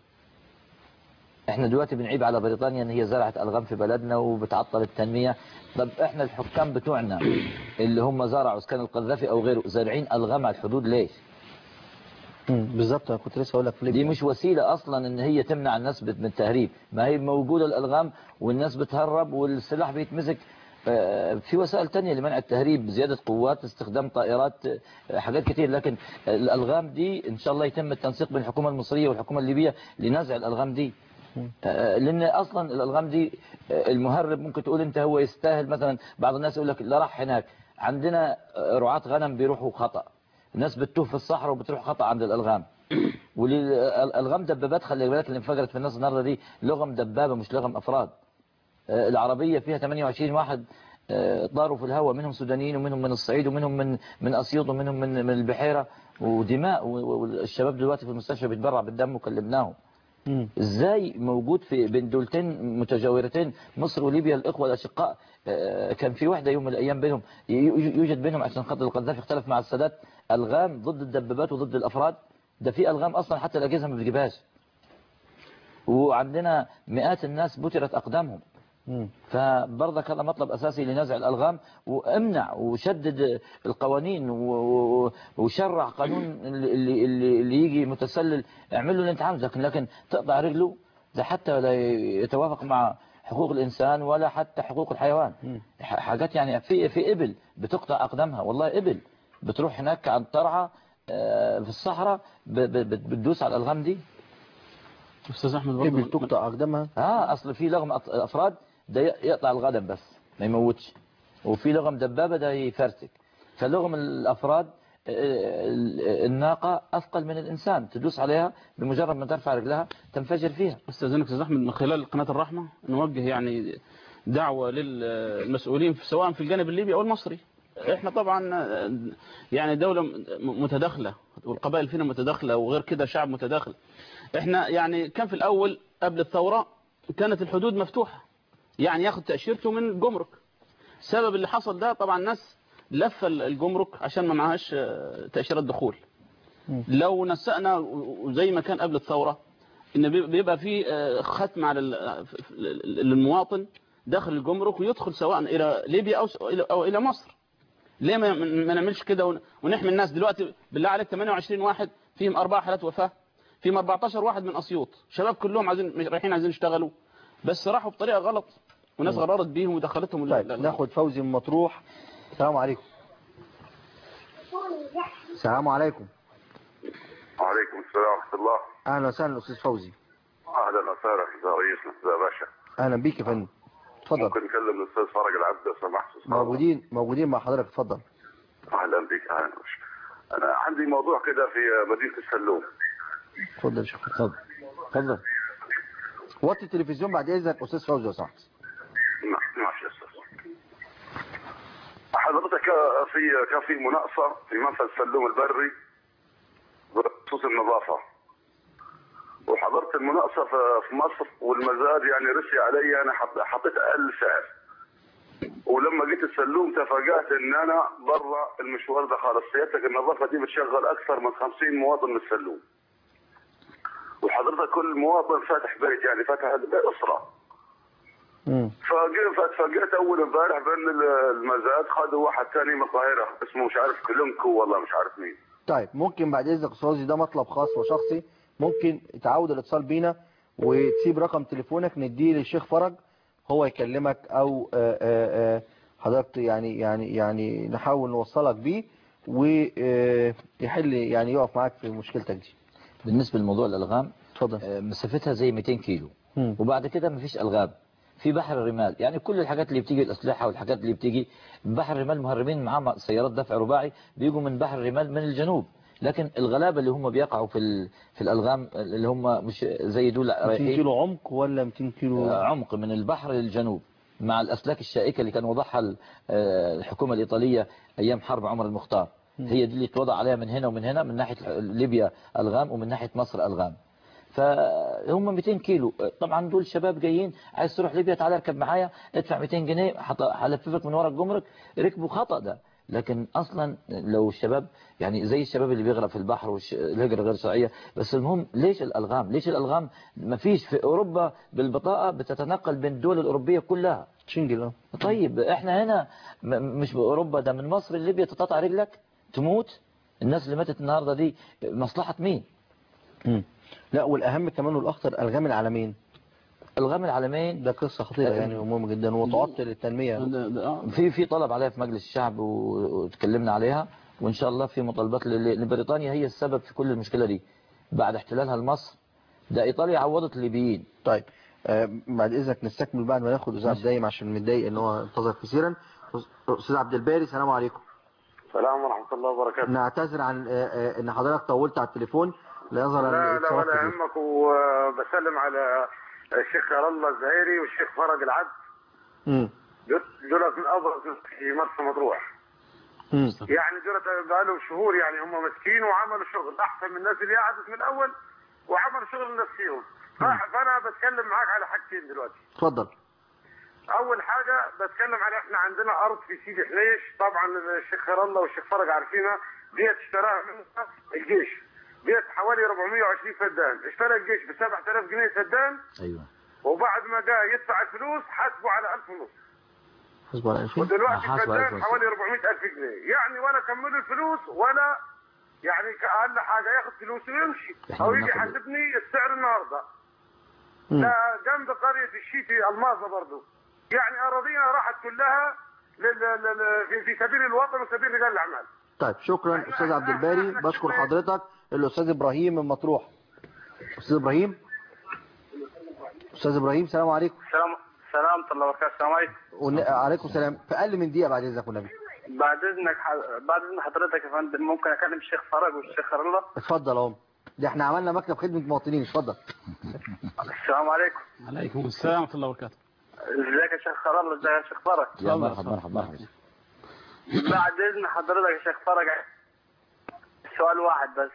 احنا دلوقتي بنعيب على بريطانيا ان هي زرعت الغام في بلدنا وبتعطل التنمية طب احنا الحكام بتوعنا اللي هم زرعوا كان القذافي او غيره زارعين الغام على الحدود ليش مم، بالظبط انا كنت لسه اقول لك في دي ليبيا مش وسيلة اصلا ان هي تمنع الناس بت- من التهريب ما هي موجودة الالغام والناس بتهرب والسلاح بيتمسك آه، في وسائل تانية لمنع التهريب زيادة قوات استخدام طائرات آه، حاجات كتير لكن الألغام دي إن شاء الله يتم التنسيق بين الحكومة المصرية والحكومة الليبية لنزع الألغام دي آه، لأن أصلا الألغام دي آه، المهرب ممكن تقول أنت هو يستاهل مثلا بعض الناس يقول لك لا راح هناك عندنا آه، رعاة غنم بيروحوا خطأ الناس بتتوه في الصحراء وبتروح خطأ عند الألغام والألغام دبابات خلي بالك اللي انفجرت في الناس النهارده دي لغم دبابة مش لغم أفراد آه، العربية فيها 28 واحد آه، طاروا في الهواء منهم سودانيين ومنهم من الصعيد ومنهم من من أسيوط ومنهم من من البحيرة ودماء و- و- والشباب دلوقتي في المستشفى بيتبرع بالدم وكلمناهم مم. ازاي موجود في بين دولتين متجاورتين مصر وليبيا الاخوه الاشقاء آه، كان في وحده يوم من الايام بينهم ي- يوجد بينهم عشان خاطر القذافي اختلف مع السادات الغام ضد الدبابات وضد الافراد ده في الغام اصلا حتى الاجهزه ما بتجيبهاش وعندنا مئات الناس بترت اقدامهم مم. فبرضك هذا مطلب أساسي لنزع الألغام وامنع وشدد القوانين و- و- وشرع قانون اللي, اللي, اللي اللي يجي متسلل اعمل له اللي انت عاوزه لكن لكن تقطع رجله ده حتى لا يتوافق مع حقوق الإنسان ولا حتى حقوق الحيوان ح- حاجات يعني في في إبل بتقطع أقدامها والله إبل بتروح هناك عند ترعى آه، في الصحراء ب- ب- بت- بتدوس على الألغام دي استاذ احمد برضه ابل تقطع اقدامها اه اصل في لغم أط- افراد ده ي- يقطع الغدم بس ما يموتش وفي لغم دبابه ده يفرتك فلغم الافراد آه، ال- الناقه اثقل من الانسان تدوس عليها بمجرد ما ترفع رجلها تنفجر فيها استاذنك استاذ احمد من خلال قناه الرحمه نوجه يعني دعوه للمسؤولين في سواء في الجانب الليبي او المصري احنا طبعا يعني دوله متداخله والقبائل فينا متداخله وغير كده شعب متداخل احنا يعني كان في الاول قبل الثوره كانت الحدود مفتوحه يعني ياخد تاشيرته من الجمرك السبب اللي حصل ده طبعا الناس لف الجمرك عشان ما معهاش آه، تاشيرات دخول لو نسقنا وزي ما كان قبل الثورة ان بي- بيبقى في آه، ختم على ال- للمواطن داخل الجمرك ويدخل سواء الى ليبيا او س- إلى- او الى مصر ليه ما ما نعملش كده ون- ونحمي الناس دلوقتي بالله عليك 28 واحد فيهم اربع حالات وفاة فيهم 14 واحد من اسيوط شباب كلهم عايزين مش رايحين عايزين يشتغلوا بس راحوا بطريقة غلط وناس غررت بيهم ودخلتهم ال- طيب ال- ناخد فوزي من مطروح السلام عليكم السلام عليكم وعليكم السلام ورحمة الله اهلا وسهلا استاذ فوزي أهلا وسهلا أستاذ رئيس أستاذ باشا اهلا بيك يا فندم اتفضل ممكن نكلم الأستاذ فرج العبد لو سمحت أستاذ فرج؟ موجودين موجودين مع حضرتك اتفضل أهلا بك أهلا بك أنا عندي موضوع كده في مدينة السلوم اتفضل يا شيخ اتفضل اتفضل وطي التلفزيون بعد اذنك استاذ فوزي لو سمحت ما- ماشي يا أستاذ حضرتك في كان في مناقصة في منفذ السلوم البري بخصوص النظافة وحضرت المناقصة في- في مصر والمزاد يعني رسي علي أنا حط- حطيت أقل سعر ولما جيت السلوم تفاجأت ان انا بره المشوار ده خالص سيادتك النظافه دي بتشغل اكثر من 50 مواطن من السلوم وحضرتك كل مواطن فاتح بيت يعني فاتح بيت اسره مم. مم. فجي- فاتفاجئت اول امبارح بان ال- المزاد خدوا واحد تاني من القاهره اسمه مش عارف كلينكو والله مش عارف مين طيب ممكن بعد اذنك استاذي ده مطلب خاص وشخصي ممكن تعود الاتصال بينا وتسيب رقم تليفونك نديه للشيخ فرج هو يكلمك او آه، آه، آه، حضرتك يعني يعني يعني نحاول نوصلك بيه ويحل يعني يقف معاك في مشكلتك دي بالنسبة لموضوع الألغام اتفضل آه، مسافتها زي 200 كيلو مم. وبعد كده مفيش ألغام في بحر الرمال يعني كل الحاجات اللي بتيجي الأسلحة والحاجات اللي بتيجي بحر الرمال مهربين معاه سيارات دفع رباعي بيجوا من بحر الرمال من الجنوب لكن الغلابة اللي هم بيقعوا في ال- في الألغام اللي هم مش زي دول 200 رايحين كيلو عمق ولا 200 كيلو عمق من البحر للجنوب مع الأسلاك الشائكة اللي كان وضعها ال- آه، الحكومة الإيطالية أيام حرب عمر المختار هي دي اللي اتوضع عليها من هنا ومن هنا من ناحية ليبيا ألغام ومن ناحية مصر ألغام فهم 200 كيلو طبعا دول شباب جايين عايز تروح ليبيا تعالى اركب معايا ادفع 200 جنيه حط- هلففك من ورا الجمرك ركبوا خطأ ده لكن اصلا لو الشباب يعني زي الشباب اللي بيغرق في البحر والهجرة غير شرعية بس المهم ليش الالغام ليش الالغام ما فيش في اوروبا بالبطاقة بتتنقل بين الدول الاوروبية كلها شنجل اه طيب احنا هنا م- مش باوروبا ده من مصر لليبيا تتقطع رجلك تموت الناس اللي ماتت النهارده دي مصلحة مين مم. لا والاهم كمان والاخطر الغام العالمين الغام العالمين ده قصه خطيره يعني ومهمه جدا وتعطل التنميه ده- ده- آه. في في طلب عليها في مجلس الشعب و- وتكلمنا عليها وان شاء الله في مطالبات ل- لبريطانيا هي السبب في كل المشكله دي بعد احتلالها لمصر ده ايطاليا عوضت الليبيين طيب آه، بعد اذنك نستكمل بعد ما ناخد استاذ عبد الدايم عشان متضايق ان هو انتظر كثيرا استاذ عبد الباري السلام عليكم السلام ورحمه الله وبركاته نعتذر عن آه، آه، ان حضرتك طولت على التليفون لا يظهر لا ان لا الاتصالات ولا كتير. يهمك وبسلم على الشيخ خير الله الزهيري والشيخ فرج العبد مم. دول من ابرز في مرسى مطروح مم. يعني دول بقالهم شهور يعني هم ماسكين وعملوا شغل احسن من الناس اللي قعدت من الاول وعملوا شغل لنفسهم ف- فانا بتكلم معاك على حاجتين دلوقتي اتفضل اول حاجه بتكلم على احنا عندنا ارض في سيدي حليش طبعا الشيخ خير الله والشيخ فرج عارفينها ديت اشتراها منها الجيش ديت حوالي 420 فدان اشترى الجيش ب 7000 جنيه فدان ايوه وبعد ما جاء يدفع الفلوس حاسبه على 1000 ونص حسب الله ونعم الوكيل. ودلوقتي حاسبه على فدان 1000 حوالي 400000 جنيه يعني ولا كملوا الفلوس ولا يعني اقل حاجه ياخد فلوسه ويمشي إحنا او يجي بناخد- يحاسبني السعر النهارده مم. ده جنب قريه الشيتي الماظه برضه يعني اراضينا راحت كلها لل... لل... في... في سبيل الوطن وسبيل رجال الاعمال طيب شكرا إحنا- استاذ عبد إحنا- الباري إحنا بشكر كنا- حضرتك الاستاذ ابراهيم من مطروح استاذ ابراهيم استاذ ابراهيم السلام عليكم سلام سلام الله وبركاته السلام عليكم ون- عليكم السلام في اقل من دقيقه بعد اذنك والنبي بعد اذنك ح... بعد اذن حضرتك يا فندم ممكن اكلم الشيخ فرج والشيخ خير الله اتفضل اهو ده احنا عملنا مكتب خدمه مواطنين اتفضل السلام عليكم عليكم السلام ورحمه الله وبركاته ازيك يا شيخ خير الله ازيك يا شيخ فرج يا اتفضل، مرحبا اتفضل. مرحبا مرحبا بعد اذن حضرتك يا شيخ فرج سؤال واحد بس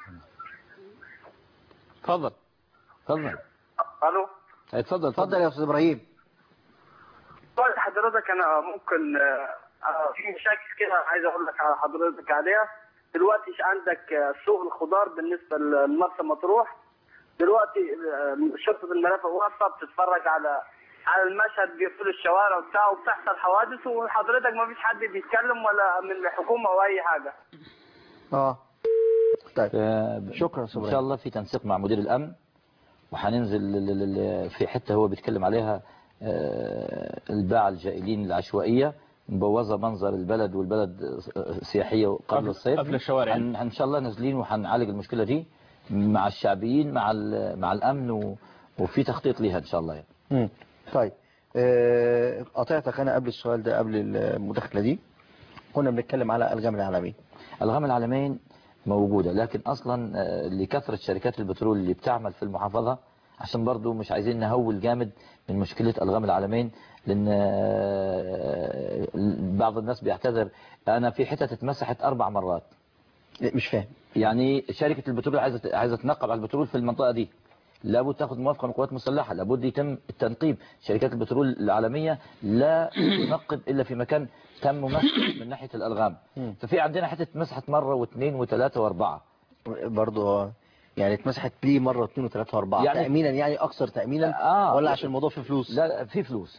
اتفضل اتفضل الو اتفضل اتفضل يا استاذ ابراهيم سؤال حضرتك انا ممكن آه، آه، في مشاكل كده عايز اقول لك على حضرتك عليها دلوقتي عندك آه، سوق الخضار بالنسبه لمرسى مطروح دلوقتي آه، شرطه المرافق واقفه بتتفرج على على المشهد بيقفلوا الشوارع وبتاع وبتحصل حوادث وحضرتك ما فيش حد بيتكلم ولا من الحكومه او اي حاجه اه طيب آه، شكرا أستاذ ان إبراهيم. شاء الله في تنسيق مع مدير الامن وهننزل ل- ل- ل- في حته هو بيتكلم عليها آه، الباعة الجائلين العشوائيه مبوظه منظر البلد والبلد آه، سياحيه قبل قبل- الصيف قبل الشوارع. هن- ان شاء الله نازلين وهنعالج المشكله دي مع الشعبيين مع ال- مع الامن و- وفي تخطيط ليها ان شاء الله يعني. مم. طيب آه، قطعتك انا قبل السؤال ده قبل المداخله دي كنا بنتكلم على الغام العالمين الغام العالمين موجودة لكن أصلا آه، لكثرة شركات البترول اللي بتعمل في المحافظة عشان برضو مش عايزين نهول جامد من مشكلة ألغام العالمين لأن آه، بعض الناس بيعتذر أنا في حتة اتمسحت أربع مرات لا، مش فاهم يعني شركة البترول عايزة عايزة تنقب على البترول في المنطقة دي لابد تاخد موافقة من القوات المسلحة لابد يتم التنقيب شركات البترول العالمية لا تنقب إلا في مكان تم مسح من ناحية الألغام مم. ففي عندنا حتة اتمسحت مرة واثنين وثلاثة وأربعة برضو آه، يعني اتمسحت ليه مره واثنين وثلاثه واربعه يعني- تامينا يعني اكثر تامينا آه. ولا عشان الموضوع فيه فلوس لا لا، في فلوس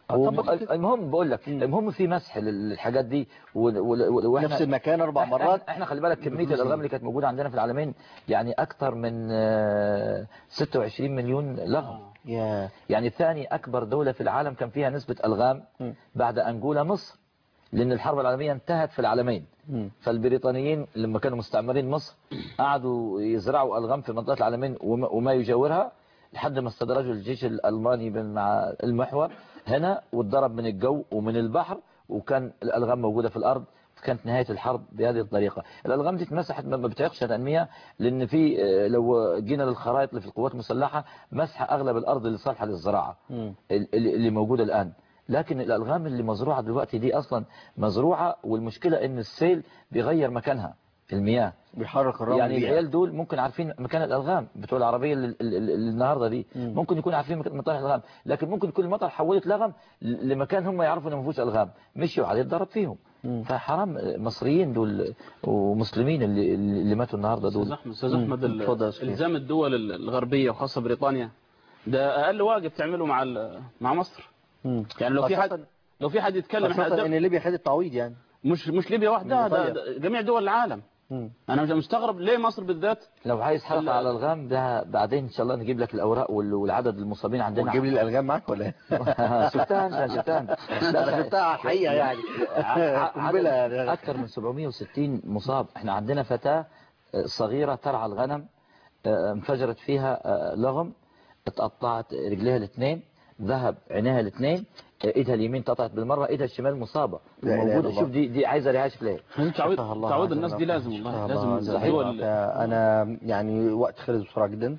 وم- المهم بقول لك المهم في مسح للحاجات دي وال- وال- وال- واحنا نفس المكان اربع إحنا- مرات احنا خلي بالك كميه الالغام اللي كانت موجوده عندنا في العالمين يعني اكثر من آه، 26 مليون لغم يا يعني ثاني اكبر دوله في العالم كان فيها نسبه الغام م. بعد انجولا مصر لان الحرب العالميه انتهت في العالمين م. فالبريطانيين لما كانوا مستعمرين مصر قعدوا يزرعوا الغام في منطقه العالمين وما وما يجاورها لحد ما استدرجوا الجيش الالماني بال- مع المحور هنا واتضرب من الجو ومن البحر وكان الالغام موجوده في الارض كانت نهايه الحرب بهذه الطريقه الالغام دي اتمسحت ما ما بتعيقش تنميه لان في آه، لو جينا للخرائط اللي في القوات المسلحه مسح اغلب الارض اللي صالحه للزراعه مم. اللي اللي موجوده الان لكن الالغام اللي مزروعه دلوقتي دي اصلا مزروعه والمشكله ان السيل بيغير مكانها في المياه بيحرك الرمل يعني بيها. العيال دول ممكن عارفين مكان الالغام بتوع العربيه اللي اللي- اللي النهارده دي مم. ممكن يكون عارفين مكان مطارح الالغام لكن ممكن يكون المطر حولت لغم ل- لمكان هم يعرفوا انه ما فيهوش الغام مشيوا عليه اتضرب فيهم مم. فحرام مصريين دول ومسلمين اللي اللي ماتوا النهارده استاذ دول احمد استاذ احمد ال- اتفضل يا سيدي. الزام الدول الغربيه وخاصه بريطانيا ده اقل واجب تعمله مع ال- مع مصر مم. يعني لو في خاصة- حد لو في حد يتكلم احنا خاصة قدام- ان ليبيا خدت تعويض يعني مش مش ليبيا وحدها من ده إيطاليا. ده جميع دول العالم مم. انا مش مستغرب ليه مصر بالذات لو عايز حلقه ال- على الغام ده بعدين ان شاء الله نجيب لك الاوراق وال- والعدد المصابين عندنا وتجيب لي الالغام معاك ولا ايه؟ شفتها انت شفتها انت انا شفتها على الحقيقه يعني قنبله يعني. أكثر من 760 مصاب احنا عندنا فتاة آه، صغيرة ترعى الغنم آه، انفجرت فيها آه، لغم اتقطعت رجليها الاثنين ذهب عينيها الاثنين آه، ايدها اليمين اتقطعت بالمرة ايدها الشمال مصابة لا إله إلا موجودة الله. شوف دي دي عايزة رعاية في ليه تعود شفاها الله تعود عز الناس دي وجل. لازم شفاها والله الله لازم عز وجل. الدول انا يعني وقت خلص بسرعه جدا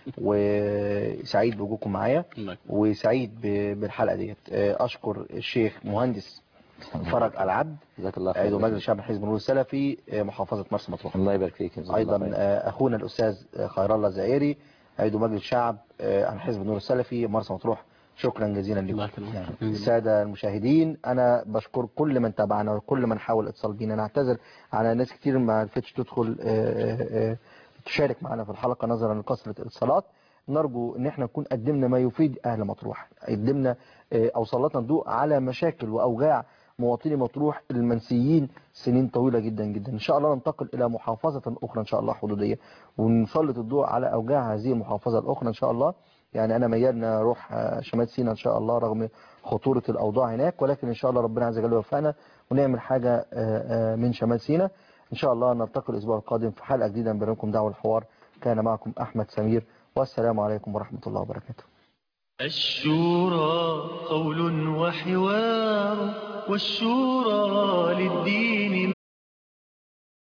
وسعيد بوجودكم معايا وسعيد ب- بالحلقه ديت اشكر الشيخ مهندس فرج العبد جزاك الله خير عضو مجلس شعب حزب النور السلفي محافظه مرسى مطروح الله يبارك فيك جزاك الله ايضا خير. آه، اخونا الاستاذ خير الله الزعيري عضو مجلس شعب آه، عن حزب النور السلفي مرسى مطروح شكرا جزيلا الله لكم يكرمك. يعني جميل. الساده المشاهدين انا بشكر كل من تابعنا وكل من حاول الاتصال بينا نعتذر على ناس كتير ما عرفتش تدخل آه، آه، آه، تشارك معنا في الحلقه نظرا لكثره الاتصالات نرجو ان احنا نكون قدمنا ما يفيد اهل مطروح قدمنا آه، او سلطنا الضوء على مشاكل واوجاع مواطني مطروح المنسيين سنين طويلة جدا جدا ان شاء الله ننتقل الى محافظة اخرى ان شاء الله حدودية ونسلط الضوء على اوجاع هذه المحافظة الاخرى ان شاء الله يعني انا ميالنا اروح آه، شمال سيناء ان شاء الله رغم خطورة الاوضاع هناك ولكن ان شاء الله ربنا عز وجل يوفقنا ونعمل حاجة آه، آه، من شمال سيناء ان شاء الله نلتقي الاسبوع القادم في حلقة جديدة من برنامجكم دعوة الحوار كان معكم احمد سمير والسلام عليكم ورحمة الله وبركاته الشورى قول وحوار والشورى للدين